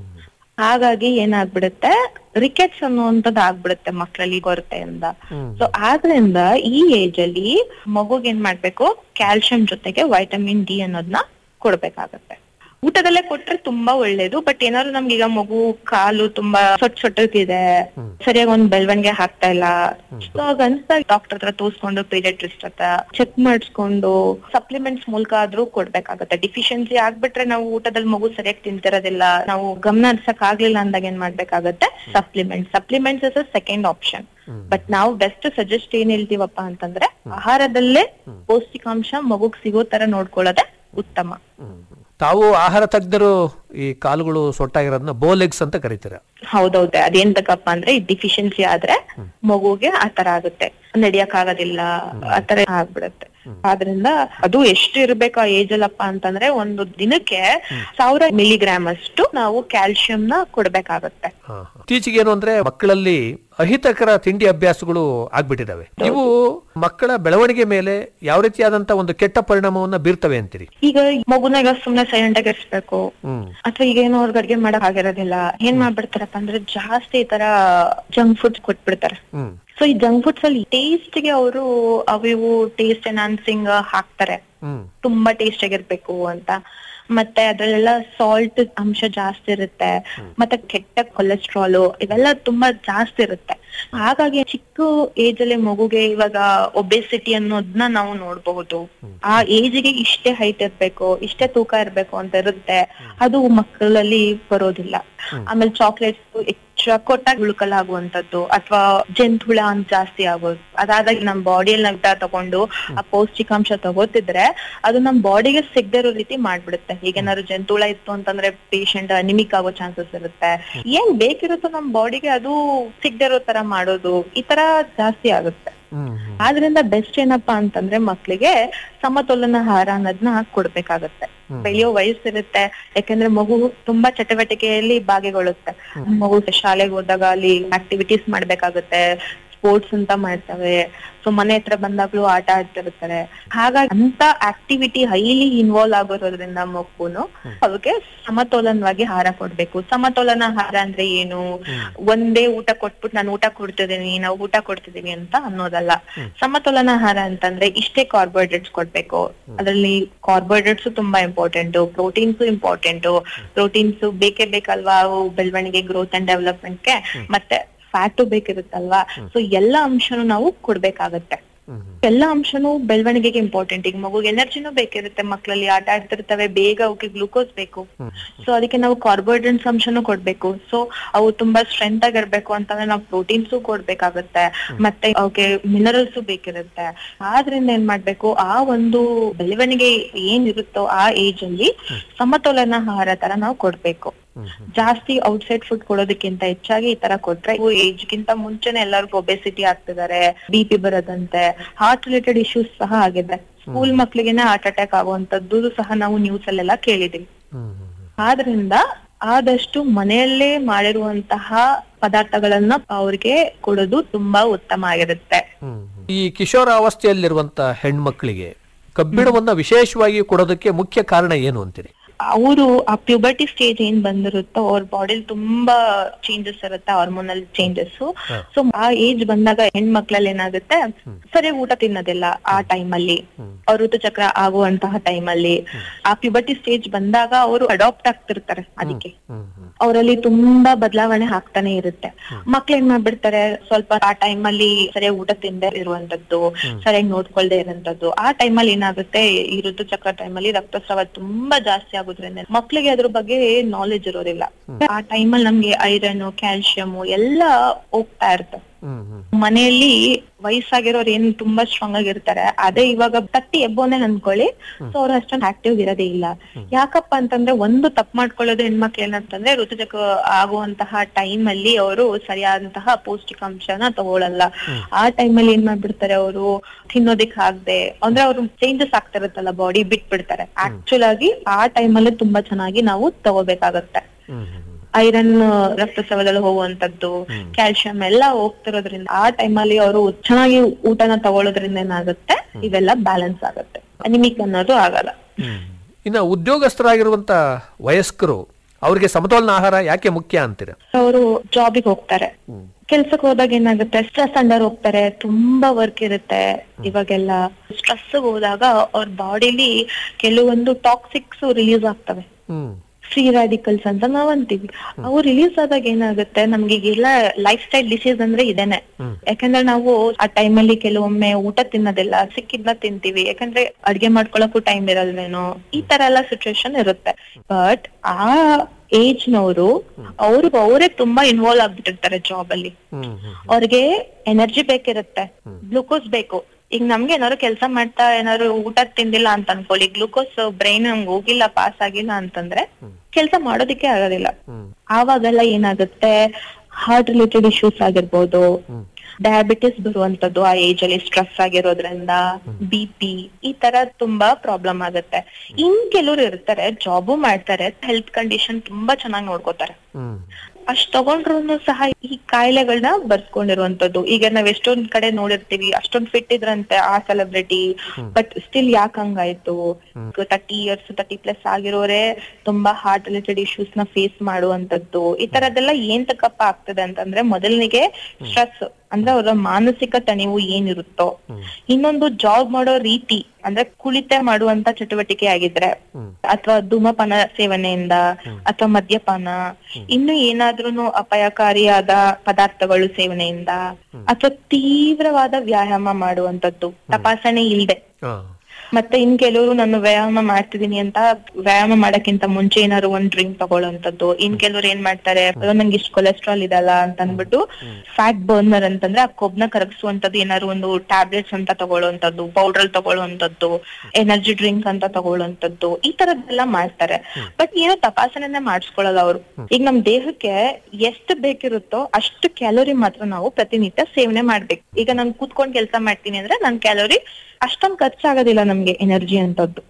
ಹಾಗಾಗಿ ಏನಾಗ್ಬಿಡುತ್ತೆ ರಿಕೆಟ್ಸ್ ಅನ್ನುವಂಥದ್ದು ಆಗ್ಬಿಡುತ್ತೆ ಮಕ್ಕಳಲ್ಲಿ ಕೊರತೆಯಿಂದ ಸೊ ಆದ್ರಿಂದ ಈ ಏಜ್ ಅಲ್ಲಿ ಮಗುಗ್ ಏನ್ ಮಾಡ್ಬೇಕು ಕ್ಯಾಲ್ಸಿಯಂ ಜೊತೆಗೆ ವೈಟಮಿನ್ ಡಿ ಅನ್ನೋದನ್ನ ಕೊಡ್ಬೇಕಾಗತ್ತೆ ಊಟದಲ್ಲೇ ಕೊಟ್ರೆ ತುಂಬಾ ಒಳ್ಳೇದು ಬಟ್ ಏನಾದ್ರು ನಮ್ಗೆ ಈಗ ಮಗು ಕಾಲು ತುಂಬಾ ಸೊಟ್ ಸೊಟ್ಟಕ್ಕಿದೆ ಸರಿಯಾಗಿ ಒಂದ್ ಬೆಳವಣಿಗೆ ಆಗ್ತಾ ಇಲ್ಲ ಸೊ ಆಗ ಅನ್ಸ್ದಾಗ ಡಾಕ್ಟರ್ ಹತ್ರ ತೋರ್ಸ್ಕೊಂಡು ಪೀಡಿಯಾಟ್ರಿಸ್ಟ್ ಹತ್ರ ಚೆಕ್ ಮಾಡಿಸ್ಕೊಂಡು ಸಪ್ಲಿಮೆಂಟ್ಸ್ ಮೂಲಕ ಆದ್ರೂ ಕೊಡ್ಬೇಕಾಗತ್ತೆ ಡಿಫಿಷಿಯನ್ಸಿ ಆಗ್ಬಿಟ್ರೆ ನಾವು ಊಟದಲ್ಲಿ ಮಗು ಸರಿಯಾಗಿ ತಿಂತಿರೋದಿಲ್ಲ ನಾವು ಗಮನ ಹರ್ಸಕ್ ಆಗ್ಲಿಲ್ಲ ಅಂದಾಗ ಏನ್ ಮಾಡ್ಬೇಕಾಗತ್ತೆ supplement supplements is a second option but ನಾವು ಬೆಸ್ಟ್ ಸಜೆಸ್ಟ್ ಏನ್ ಹೇಳ್ತೀವಪ್ಪ ಅಂತಂದ್ರೆ ಆಹಾರದಲ್ಲೇ ಪೌಷ್ಟಿಕಾಂಶ ಮಗುಗ್ ಸಿಗೋ ತರ ನೋಡ್ಕೊಳ್ಳೋದೆ ಉತ್ತಮ ತಾವು ಆಹಾರ ತಜ್ಞರು ಈ ಕಾಲುಗಳು ಸೊಟ್ಟಾಗಿರೋದನ್ನ ಬೋಲೆಗ್ಸ್ ಅಂತ ಕರೀತೀರ ಹೌದೌದು ಅದೇಂತಕಪ್ಪ ಅಂದ್ರೆ ಡಿಫಿಷಿಯನ್ಸಿ ಆದ್ರೆ ಮಗುಗೆ ಆತರ ಆಗುತ್ತೆ ನಡಿಯಕ್ ಆಗೋದಿಲ್ಲ ಆತರ ಆಗ್ಬಿಡುತ್ತೆ ಆದ್ರಿಂದ ಅದು ಎಷ್ಟು ಇರ್ಬೇಕು ಆ ಏಜ್ ಅಲ್ಲಪ್ಪ ಅಂತಂದ್ರೆ ಒಂದು ದಿನಕ್ಕೆ ಸಾವಿರ ಮಿಲಿಗ್ರಾಮ್ ಅಷ್ಟು ನಾವು ಕ್ಯಾಲ್ಸಿಯಂ ನ ಕೊಡ್ಬೇಕಾಗತ್ತೆ ಇತ್ತೀಚೆಗೆ ಏನು ಅಂದ್ರೆ ಮಕ್ಕಳಲ್ಲಿ ಅಹಿತಕರ ತಿಂಡಿ ಅಭ್ಯಾಸಗಳು ಆಗ್ಬಿಟ್ಟಿದಾವೆ ಇವು ಮಕ್ಕಳ ಬೆಳವಣಿಗೆ ಮೇಲೆ ಯಾವ ರೀತಿಯಾದಂತ ಒಂದು ಕೆಟ್ಟ ಪರಿಣಾಮವನ್ನ ಬೀರ್ತವೆ ಅಂತೀರಿ ಈಗ ಮಗುನ ಈಗ ಸುಮ್ನೆ ಸೈಲೆಂಟ್ ಆಗಿ ಇರ್ಸ್ಬೇಕು ಅಥವಾ ಈಗ ಏನೋ ಅವ್ರಿಗೆ ಅಡ್ಗೆ ಮಾಡಕ್ ಆಗಿರೋದಿಲ್ಲ ಏನ್ ಮಾಡ್ಬಿಡ್ತಾರಪ್ಪ ಅಂದ್ರೆ ಜಾಸ್ತಿ ಈ ತರ ಜಂಕ್ ಫುಡ್ಸ್ ಕೊಟ್ಬಿಡ್ತಾರೆ ಹ್ಮ್ ಸೊ ಈ ಜಂಕ್ ಫುಡ್ಸ್ ಅಲ್ಲಿ ಟೇಸ್ಟ್ ಗೆ ಅವರು ಅವಿವು ಟೇಸ್ಟ್ ಎನ್ಹಾನ್ಸಿಂಗ್ ಹಾಕ್ತಾರೆ ಹ್ಮ್ ತುಂಬಾ ಟೇಸ್ಟ್ ಆಗಿರ್ಬೇಕು ಅಂತ ಮತ್ತೆ ಅದ್ರಲ್ಲೆಲ್ಲ ಸಾಲ್ಟ್ ಅಂಶ ಜಾಸ್ತಿ ಇರುತ್ತೆ ಮತ್ತೆ ಕೆಟ್ಟ ಕೊಲೆಸ್ಟ್ರಾಲ್ ಇವೆಲ್ಲ ತುಂಬಾ ಜಾಸ್ತಿ ಇರುತ್ತೆ ಹಾಗಾಗಿ ಚಿಕ್ಕ ಏಜ್ ಅಲ್ಲಿ ಮಗುಗೆ ಇವಾಗ ಒಬೆಸಿಟಿ ಅನ್ನೋದನ್ನ ನಾವು ನೋಡಬಹುದು ಆ ಏಜ್ಗೆ ಇಷ್ಟೇ ಹೈಟ್ ಇರ್ಬೇಕು ಇಷ್ಟೇ ತೂಕ ಇರ್ಬೇಕು ಅಂತ ಇರುತ್ತೆ ಅದು ಮಕ್ಕಳಲ್ಲಿ ಬರೋದಿಲ್ಲ ಆಮೇಲೆ ಚಾಕ್ಲೇಟ್ಸ್ ಹೆಚ್ಚು ಕೊಟ್ಟಾಗ ಉಳ್ಕಲಾಗುವಂತದ್ದು ಅಥವಾ ಜಂತುಳ ಅಂತ ಜಾಸ್ತಿ ಆಗೋದು ಅದಾದಾಗ ನಮ್ ಬಾಡಿಯಲ್ಲಿ ನಗ್ತಾ ತಗೊಂಡು ಆ ಪೌಷ್ಟಿಕಾಂಶ ತಗೋತಿದ್ರೆ ಅದು ನಮ್ ಬಾಡಿಗೆ ಸಿಗದೆ ಇರೋ ರೀತಿ ಮಾಡ್ಬಿಡುತ್ತೆ ಈಗ ಏನಾದ್ರು ಜಂತುಳ ಇತ್ತು ಅಂತಂದ್ರೆ ಪೇಷಂಟ್ ಅನಿಮಿಕ್ ಆಗೋ ಚಾನ್ಸಸ್ ಇರುತ್ತೆ ಏನ್ ಬೇಕಿರುತ್ತೋ ನಮ್ ಬಾಡಿಗೆ ಅದು ಸಿಗದೆ ಇರೋ ತರ ಮಾಡೋದು ಈ ತರ ಜಾಸ್ತಿ ಆಗುತ್ತೆ ಆದ್ರಿಂದ ಬೆಸ್ಟ್ ಏನಪ್ಪಾ ಅಂತಂದ್ರೆ ಮಕ್ಳಿಗೆ ಸಮತೋಲನ ಆಹಾರ ಅನ್ನೋದನ್ನ ಕೊಡ್ಬೇಕಾಗತ್ತೆ ಬೆಳೆಯೋ ವಯಸ್ಸಿರುತ್ತೆ ಯಾಕಂದ್ರೆ ಮಗು ತುಂಬಾ ಚಟುವಟಿಕೆಯಲ್ಲಿ ಭಾಗಿಗೊಳ್ಳುತ್ತೆ ಮಗು ಶಾಲೆಗೆ ಹೋದಾಗ ಅಲ್ಲಿ ಆಕ್ಟಿವಿಟೀಸ್ ಮಾಡ್ಬೇಕಾಗುತ್ತೆ ಸ್ಪೋರ್ಟ್ಸ್ ಅಂತ ಮಾಡ್ತವೆ ಸೊ ಮನೆ ಹತ್ರ ಬಂದಾಗ್ಲೂ ಆಟ ಆಡ್ತಿರ್ತಾರೆ ಹಾಗಾಗಿ ಅಂತ ಆಕ್ಟಿವಿಟಿ ಹೈಲಿ ಇನ್ವಾಲ್ವ್ ಆಗಿರೋದ್ರಿಂದ ಮಕ್ಕುನು ಅವಕ್ಕೆ ಸಮತೋಲನವಾಗಿ ಆಹಾರ ಕೊಡ್ಬೇಕು ಸಮತೋಲನ ಆಹಾರ ಅಂದ್ರೆ ಏನು ಒಂದೇ ಊಟ ಕೊಟ್ಬಿಟ್ಟು ನಾನು ಊಟ ಕೊಡ್ತಿದ್ದೀನಿ ನಾವು ಊಟ ಕೊಡ್ತಿದೀವಿ ಅಂತ ಅನ್ನೋದಲ್ಲ ಸಮತೋಲನ ಆಹಾರ ಅಂತಂದ್ರೆ ಇಷ್ಟೇ ಕಾರ್ಬೋಹೈಡ್ರೇಟ್ಸ್ ಕೊಡ್ಬೇಕು ಅದರಲ್ಲಿ ಕಾರ್ಬೋಹೈಡ್ರೇಟ್ಸ್ ತುಂಬಾ ಇಂಪಾರ್ಟೆಂಟ್ ಪ್ರೋಟೀನ್ಸ್ ಇಂಪಾರ್ಟೆಂಟ್ ಪ್ರೋಟೀನ್ಸ್ ಬೇಕೇ ಬೇಕಲ್ವಾ ಅವು ಬೆಳವಣಿಗೆ ಗ್ರೋತ್ ಅಂಡ್ ಡೆವಲಪ್ಮೆಂಟ್ಗೆ ಮತ್ತೆ ಫ್ಯಾಟು ಬೇಕಿರುತ್ತಲ್ವಾ ಸೊ ಎಲ್ಲಾ ಅಂಶನು ನಾವು ಕೊಡ್ಬೇಕಾಗತ್ತೆ ಎಲ್ಲಾ ಅಂಶನೂ ಬೆಳವಣಿಗೆಗೆ ಇಂಪಾರ್ಟೆಂಟ್ ಈಗ ಮಗುಗೆ ಎನರ್ಜಿನೂ ಬೇಕಿರುತ್ತೆ ಮಕ್ಕಳಲ್ಲಿ ಆಟ ಆಡ್ತಿರ್ತವೆ ಬೇಗ ಅವಕ್ಕೆ ಗ್ಲೂಕೋಸ್ ಬೇಕು ಸೊ ಅದಕ್ಕೆ ನಾವು ಕಾರ್ಬೋಹೈಡ್ರೇಟ್ಸ್ ಅಂಶನೂ ಕೊಡ್ಬೇಕು ಸೊ ಅವು ತುಂಬಾ ಸ್ಟ್ರೆಂತ್ ಆಗಿರ್ಬೇಕು ಅಂತಂದ್ರೆ ನಾವು ಪ್ರೋಟೀನ್ಸ್ ಕೊಡ್ಬೇಕಾಗತ್ತೆ ಮತ್ತೆ ಅವಕ್ಕೆ ಮಿನರಲ್ಸ್ ಬೇಕಿರುತ್ತೆ ಆದ್ರಿಂದ ಏನ್ ಮಾಡ್ಬೇಕು ಆ ಒಂದು ಬೆಳವಣಿಗೆ ಏನಿರುತ್ತೋ ಆ ಏಜ್ ಅಲ್ಲಿ ಸಮತೋಲನ ಆಹಾರ ತರ ನಾವು ಕೊಡ್ಬೇಕು ಜಾಸ್ತಿ ಔಟ್ಸೈಡ್ ಫುಡ್ ಕೊಡೋದಕ್ಕಿಂತ ಹೆಚ್ಚಾಗಿ ಈ ತರ ಕೊಟ್ರೆ ಏಜ್ ಗಿಂತ ಮುಂಚೆನೆ ಎಲ್ಲರಿಗೂ ಒಬೆಸಿಟಿ ಆಗ್ತಿದ್ದಾರೆ ಬಿ ಪಿ ಬರೋದಂತೆ ಹಾರ್ಟ್ ರಿಲೇಟೆಡ್ ಇಶ್ಯೂಸ್ ಸಹ ಆಗಿದೆ ಸ್ಕೂಲ್ ಮಕ್ಳಿಗೆನೆ ಹಾರ್ಟ್ ಅಟ್ಯಾಕ್ ಆಗುವಂತದ್ದು ಸಹ ನಾವು ನ್ಯೂಸ್ ಅಲ್ಲೆಲ್ಲ ಕೇಳಿದೀವಿ ಆದ್ರಿಂದ ಆದಷ್ಟು ಮನೆಯಲ್ಲೇ ಮಾಡಿರುವಂತಹ ಪದಾರ್ಥಗಳನ್ನ ಅವ್ರಿಗೆ ಕೊಡೋದು ತುಂಬಾ ಉತ್ತಮ ಆಗಿರುತ್ತೆ ಈ ಕಿಶೋರಾವಸ್ಥೆಯಲ್ಲಿರುವಂತ ಹೆಣ್ಮಕ್ಳಿಗೆ ಕಬ್ಬಿಣವನ್ನ ವಿಶೇಷವಾಗಿ ಕೊಡೋದಕ್ಕೆ ಮುಖ್ಯ ಕಾರಣ ಏನು ಅಂತೀರಿ ಅವರು ಆ ಪ್ಯೂಬರ್ಟಿ ಸ್ಟೇಜ್ ಏನ್ ಬಂದಿರುತ್ತೋ ಅವ್ರ ಬಾಡಿಲಿ ತುಂಬಾ ಚೇಂಜಸ್ ಇರುತ್ತೆ ಹಾರ್ಮೋನಲ್ ಚೇಂಜಸ್ ಸೊ ಆ ಏಜ್ ಬಂದಾಗ ಹೆಣ್ಮಕ್ಳಲ್ಲಿ ಏನಾಗುತ್ತೆ ಸರಿಯಾಗಿ ಊಟ ತಿನ್ನೋದಿಲ್ಲ ಆ ಟೈಮ್ ಅಲ್ಲಿ ಅವ್ರ ಋತುಚಕ್ರ ಆಗುವಂತಹ ಟೈಮ್ ಅಲ್ಲಿ ಆ ಪ್ಯೂಬರ್ಟಿ ಸ್ಟೇಜ್ ಬಂದಾಗ ಅವರು ಅಡಾಪ್ಟ್ ಆಗ್ತಿರ್ತಾರೆ ಅದಕ್ಕೆ ಅವರಲ್ಲಿ ತುಂಬಾ ಬದಲಾವಣೆ ಆಗ್ತಾನೆ ಇರುತ್ತೆ ಮಕ್ಳು ಏನ್ ಮಾಡ್ಬಿಡ್ತಾರೆ ಸ್ವಲ್ಪ ಆ ಟೈಮ್ ಅಲ್ಲಿ ಸರಿಯಾಗಿ ಊಟ ತಿಂದೆ ಇರುವಂತದ್ದು ಸರಿಯಾಗಿ ನೋಡ್ಕೊಳ್ದೆ ಇರುವಂತದ್ದು ಆ ಟೈಮ್ ಅಲ್ಲಿ ಏನಾಗುತ್ತೆ ಈ ಋತುಚಕ್ರ ಟೈಮ್ ಅಲ್ಲಿ ರಕ್ತಸ್ರಾವ ತುಂಬಾ ಜಾಸ್ತಿ ಆಗೋದ್ರಿಂದ ಮಕ್ಳಿಗೆ ಅದ್ರ ಬಗ್ಗೆ ನಾಲೆಜ್ ಇರೋದಿಲ್ಲ ಆ ಟೈಮ್ ಅಲ್ಲಿ ನಮ್ಗೆ ಐರನ್ ಕ್ಯಾಲ್ಸಿಯಂ ಎಲ್ಲ ಹೋಗ್ತಾ ಇರುತ್ತೆ ಮನೆಯಲ್ಲಿ ವಯಸ್ಸಾಗಿರೋರು ಏನ್ ತುಂಬಾ ಸ್ಟ್ರಾಂಗ್ ಆಗಿರ್ತಾರೆ ಅದೇ ಇವಾಗ ತಟ್ಟಿ ಎಬ್ಬೋನೆ ಅನ್ಕೊಳ್ಳಿ ಸೊ ಅವ್ರು ಅಷ್ಟೊಂದು ಆಕ್ಟಿವ್ ಇರೋದೇ ಇಲ್ಲ ಯಾಕಪ್ಪ ಅಂತಂದ್ರೆ ಒಂದು ತಪ್ಪು ಮಾಡ್ಕೊಳ್ಳೋದು ಹೆಣ್ಮಕ್ಳು ಏನಂತಂದ್ರೆ ಋತುಚಕ್ರ ಆಗುವಂತಹ ಟೈಮ್ ಅಲ್ಲಿ ಅವರು ಸರಿಯಾದಂತಹ ಪೌಷ್ಟಿಕಾಂಶನ ತಗೊಳಲ್ಲ ಆ ಟೈಮ್ ಅಲ್ಲಿ ಏನ್ ಮಾಡ್ಬಿಡ್ತಾರೆ ಅವರು ತಿನ್ನೋದಿಕ್ ಆಗದೆ ಅಂದ್ರೆ ಅವ್ರು ಚೇಂಜಸ್ ಆಗ್ತಾ ಇರುತ್ತಲ್ಲ ಬಾಡಿ ಬಿಟ್ಬಿಡ್ತಾರೆ ಆಕ್ಚುಲ್ ಆಗಿ ಆ ಟೈಮ್ ಅಲ್ಲಿ ತುಂಬಾ ಚೆನ್ನಾಗಿ ನಾವು ತಗೋಬೇಕಾಗತ್ತೆ ಐರನ್ ರಕ್ತಸ್ರಾವದಲ್ಲಿ ಹೋಗುವಂತದ್ದು ಕ್ಯಾಲ್ಸಿಯಂ ಎಲ್ಲ ಹೋಗ್ತಿರೋದ್ರಿಂದ ಆ ಟೈಮ್ ಅಲ್ಲಿ ಅವರು ಚೆನ್ನಾಗಿ ಊಟನ ತಗೊಳ್ಳೋದ್ರಿಂದ ಏನಾಗುತ್ತೆ ಇವೆಲ್ಲ ಬ್ಯಾಲೆನ್ಸ್ ಆಗುತ್ತೆ ಅನಿಮಿಕ್ ಅನ್ನೋದು ಆಗಲ್ಲ ಇನ್ನ ಉದ್ಯೋಗಸ್ಥರಾಗಿರುವಂತ ವಯಸ್ಕರು ಅವ್ರಿಗೆ ಸಮತೋಲನ ಆಹಾರ ಯಾಕೆ ಮುಖ್ಯ ಅಂತೀರ ಅವರು ಜಾಬಿಗೆ ಹೋಗ್ತಾರೆ ಕೆಲ್ಸಕ್ಕೆ ಹೋದಾಗ ಏನಾಗುತ್ತೆ ಸ್ಟ್ರೆಸ್ ಅಂಡರ್ ಹೋಗ್ತಾರೆ ತುಂಬಾ ವರ್ಕ್ ಇರುತ್ತೆ ಇವಾಗೆಲ್ಲ ಸ್ಟ್ರೆಸ್ ಹೋದಾಗ ಅವ್ರ ಬಾಡಿಲಿ ಕೆಲವೊಂದು ಟಾಕ್ಸಿಕ್ಸ್ ರಿಲೀಸ್ ಆಗ್ತವೆ ಫ್ರೀ ರಾಡಿಕಲ್ಸ್ ಅಂತ ನಾವ್ ಅಂತೀವಿ ಅವು ರಿಲೀಸ್ ಆದಾಗ ಏನಾಗುತ್ತೆ ನಮ್ಗೆ ಈಗೆಲ್ಲ ಲೈಫ್ ಸ್ಟೈಲ್ ಡಿಸೀಸ್ ಅಂದ್ರೆ ಇದೇನೆ ಯಾಕಂದ್ರೆ ನಾವು ಆ ಟೈಮ್ ಅಲ್ಲಿ ಕೆಲವೊಮ್ಮೆ ಊಟ ತಿನ್ನೋದಿಲ್ಲ ಸಿಕ್ಕಿದ್ನ ತಿಂತೀವಿ ಯಾಕಂದ್ರೆ ಅಡ್ಗೆ ಮಾಡ್ಕೊಳಕ್ಕೂ ಟೈಮ್ ಇರಲ್ವೇನೋ ಈ ತರ ಎಲ್ಲ ಸಿಚುವೇಶನ್ ಇರುತ್ತೆ ಬಟ್ ಆ ಏಜ್ ನವರು ಅವ್ರಿಗೆ ಅವರೇ ತುಂಬಾ ಇನ್ವಾಲ್ವ್ ಆಗ್ಬಿಟ್ಟಿರ್ತಾರೆ ಜಾಬ್ ಅಲ್ಲಿ ಅವ್ರಿಗೆ ಎನರ್ಜಿ ಬೇಕಿರುತ್ತೆ ಗ್ಲೂಕೋಸ್ ಬೇಕು ಈಗ ನಮ್ಗೆ ಏನಾದ್ರು ಕೆಲಸ ಮಾಡ್ತಾ ಏನಾದ್ರು ಊಟ ತಿಂದಿಲ್ಲ ಅಂತ ಅನ್ಕೊಳ್ಳಿ ಗ್ಲೂಕೋಸ್ ಬ್ರೈನ್ ನಮ್ಗೆ ಹೋಗಿಲ್ಲ ಪಾಸ್ ಆಗಿಲ್ಲ ಅಂತಂದ್ರೆ ಕೆಲಸ ಮಾಡೋದಿಕ್ಕೆ ಆಗೋದಿಲ್ಲ ಆವಾಗೆಲ್ಲ ಏನಾಗುತ್ತೆ ಹಾರ್ಟ್ ರಿಲೇಟೆಡ್ ಇಶ್ಯೂಸ್ ಆಗಿರ್ಬೋದು ಡಯಾಬಿಟಿಸ್ ಬರುವಂತದ್ದು ಆ ಏಜ್ ಅಲ್ಲಿ ಸ್ಟ್ರೆಸ್ ಆಗಿರೋದ್ರಿಂದ ಬಿ ಪಿ ಈ ತರ ತುಂಬಾ ಪ್ರಾಬ್ಲಮ್ ಆಗುತ್ತೆ ಇನ್ ಕೆಲವ್ರು ಇರ್ತಾರೆ ಜಾಬು ಮಾಡ್ತಾರೆ ಹೆಲ್ತ್ ಕಂಡೀಷನ್ ತುಂಬಾ ಚೆನ್ನಾಗಿ ನೋಡ್ಕೋತಾರೆ ಅಷ್ಟ್ ತಗೊಂಡ್ರು ಸಹ ಈ ಕಾಯಿಲೆಗಳನ್ನ ಬರ್ಸ್ಕೊಂಡಿರುವಂತದ್ದು ಈಗ ನಾವ್ ಎಷ್ಟೊಂದ್ ಕಡೆ ನೋಡಿರ್ತೀವಿ ಅಷ್ಟೊಂದ್ ಫಿಟ್ ಇದ್ರಂತೆ ಆ ಸೆಲೆಬ್ರಿಟಿ ಬಟ್ ಸ್ಟಿಲ್ ಯಾಕೆ ಹಂಗಾಯ್ತು ತರ್ಟಿ ಇಯರ್ಸ್ ತರ್ಟಿ ಪ್ಲಸ್ ಆಗಿರೋರೆ ತುಂಬಾ ಹಾರ್ಟ್ ರಿಲೇಟೆಡ್ ಇಶ್ಯೂಸ್ ನ ಫೇಸ್ ಮಾಡುವಂತದ್ದು ಈ ತರದೆಲ್ಲ ಏನ್ ತಕ್ಕಪ್ಪ ಆಗ್ತದೆ ಅಂತಂದ್ರೆ ಮೊದಲನಿಗೆ ಸ್ಟ್ರೆಸ್ ಅಂದ್ರೆ ಅವರ ಮಾನಸಿಕ ತಣಿವು ಏನಿರುತ್ತೋ ಇನ್ನೊಂದು ಜಾಬ್ ಮಾಡೋ ರೀತಿ ಅಂದ್ರೆ ಕುಳಿತ ಮಾಡುವಂತ ಚಟುವಟಿಕೆ ಆಗಿದ್ರೆ ಅಥವಾ ಧೂಮಪಾನ ಸೇವನೆಯಿಂದ ಅಥವಾ ಮದ್ಯಪಾನ ಇನ್ನು ಏನಾದ್ರೂ ಅಪಾಯಕಾರಿಯಾದ ಪದಾರ್ಥಗಳು ಸೇವನೆಯಿಂದ ಅಥವಾ ತೀವ್ರವಾದ ವ್ಯಾಯಾಮ ಮಾಡುವಂತದ್ದು ತಪಾಸಣೆ ಇಲ್ದೆ ಮತ್ತೆ ಇನ್ ಕೆಲವರು ನಾನು ವ್ಯಾಯಾಮ ಮಾಡ್ತಿದೀನಿ ಅಂತ ವ್ಯಾಯಾಮ ಮಾಡಕ್ಕಿಂತ ಮುಂಚೆ ಏನಾದ್ರು ಒಂದ್ ಡ್ರಿಂಕ್ ತಗೊಳ್ಳೋಂಥದ್ದು ಇನ್ ಕೆಲವ್ರು ಏನ್ ಮಾಡ್ತಾರೆ ಅಯ್ಯೋ, ನಂಗೆ ಇಷ್ಟು ಕೊಲೆಸ್ಟ್ರಾಲ್ ಇದಲ್ಲ ಅಂತ ಅಂದ್ಬಿಟ್ಟು ಫ್ಯಾಟ್ ಬರ್ನರ್ ಅಂತಂದ್ರೆ ಆ ಕೊಬ್ನ ಕರಗಿಸುವಂತದ್ದು ಏನಾದ್ರು ಒಂದು ಟ್ಯಾಬ್ಲೆಟ್ಸ್ ಅಂತ ತಗೊಳ್ಳೋಂಥದ್ದು ಪೌಡರ್ ತಗೊಳ್ಳೋಂಥದ್ದು ಎನರ್ಜಿ ಡ್ರಿಂಕ್ ಅಂತ ತಗೊಳ್ಳೋಂಥದ್ದು ಈ ತರದ್ದೆಲ್ಲ ಮಾಡ್ತಾರೆ ಬಟ್ ಏನೋ ತಪಾಸಣೆನೆ ಮಾಡಿಸ್ಕೊಳ್ಳಲ್ಲ ಅವರು ಈಗ ನಮ್ ದೇಹಕ್ಕೆ ಎಷ್ಟು ಬೇಕಿರುತ್ತೋ ಅಷ್ಟು ಕ್ಯಾಲೋರಿ ಮಾತ್ರ ನಾವು ಪ್ರತಿನಿತ್ಯ ಸೇವನೆ ಮಾಡ್ಬೇಕು ಈಗ ನಾನು ಕೂತ್ಕೊಂಡ್ ಕೆಲಸ ಮಾಡ್ತೀನಿ ಅಂದ್ರೆ ನನ್ ಕ್ಯಾಲೋರಿ ಅಷ್ಟೊಂದ್ ಖರ್ಚಾಗೋದಿಲ್ಲ ನಮ್ಗೆ ಎನರ್ಜಿ ಅಂತದ್ದು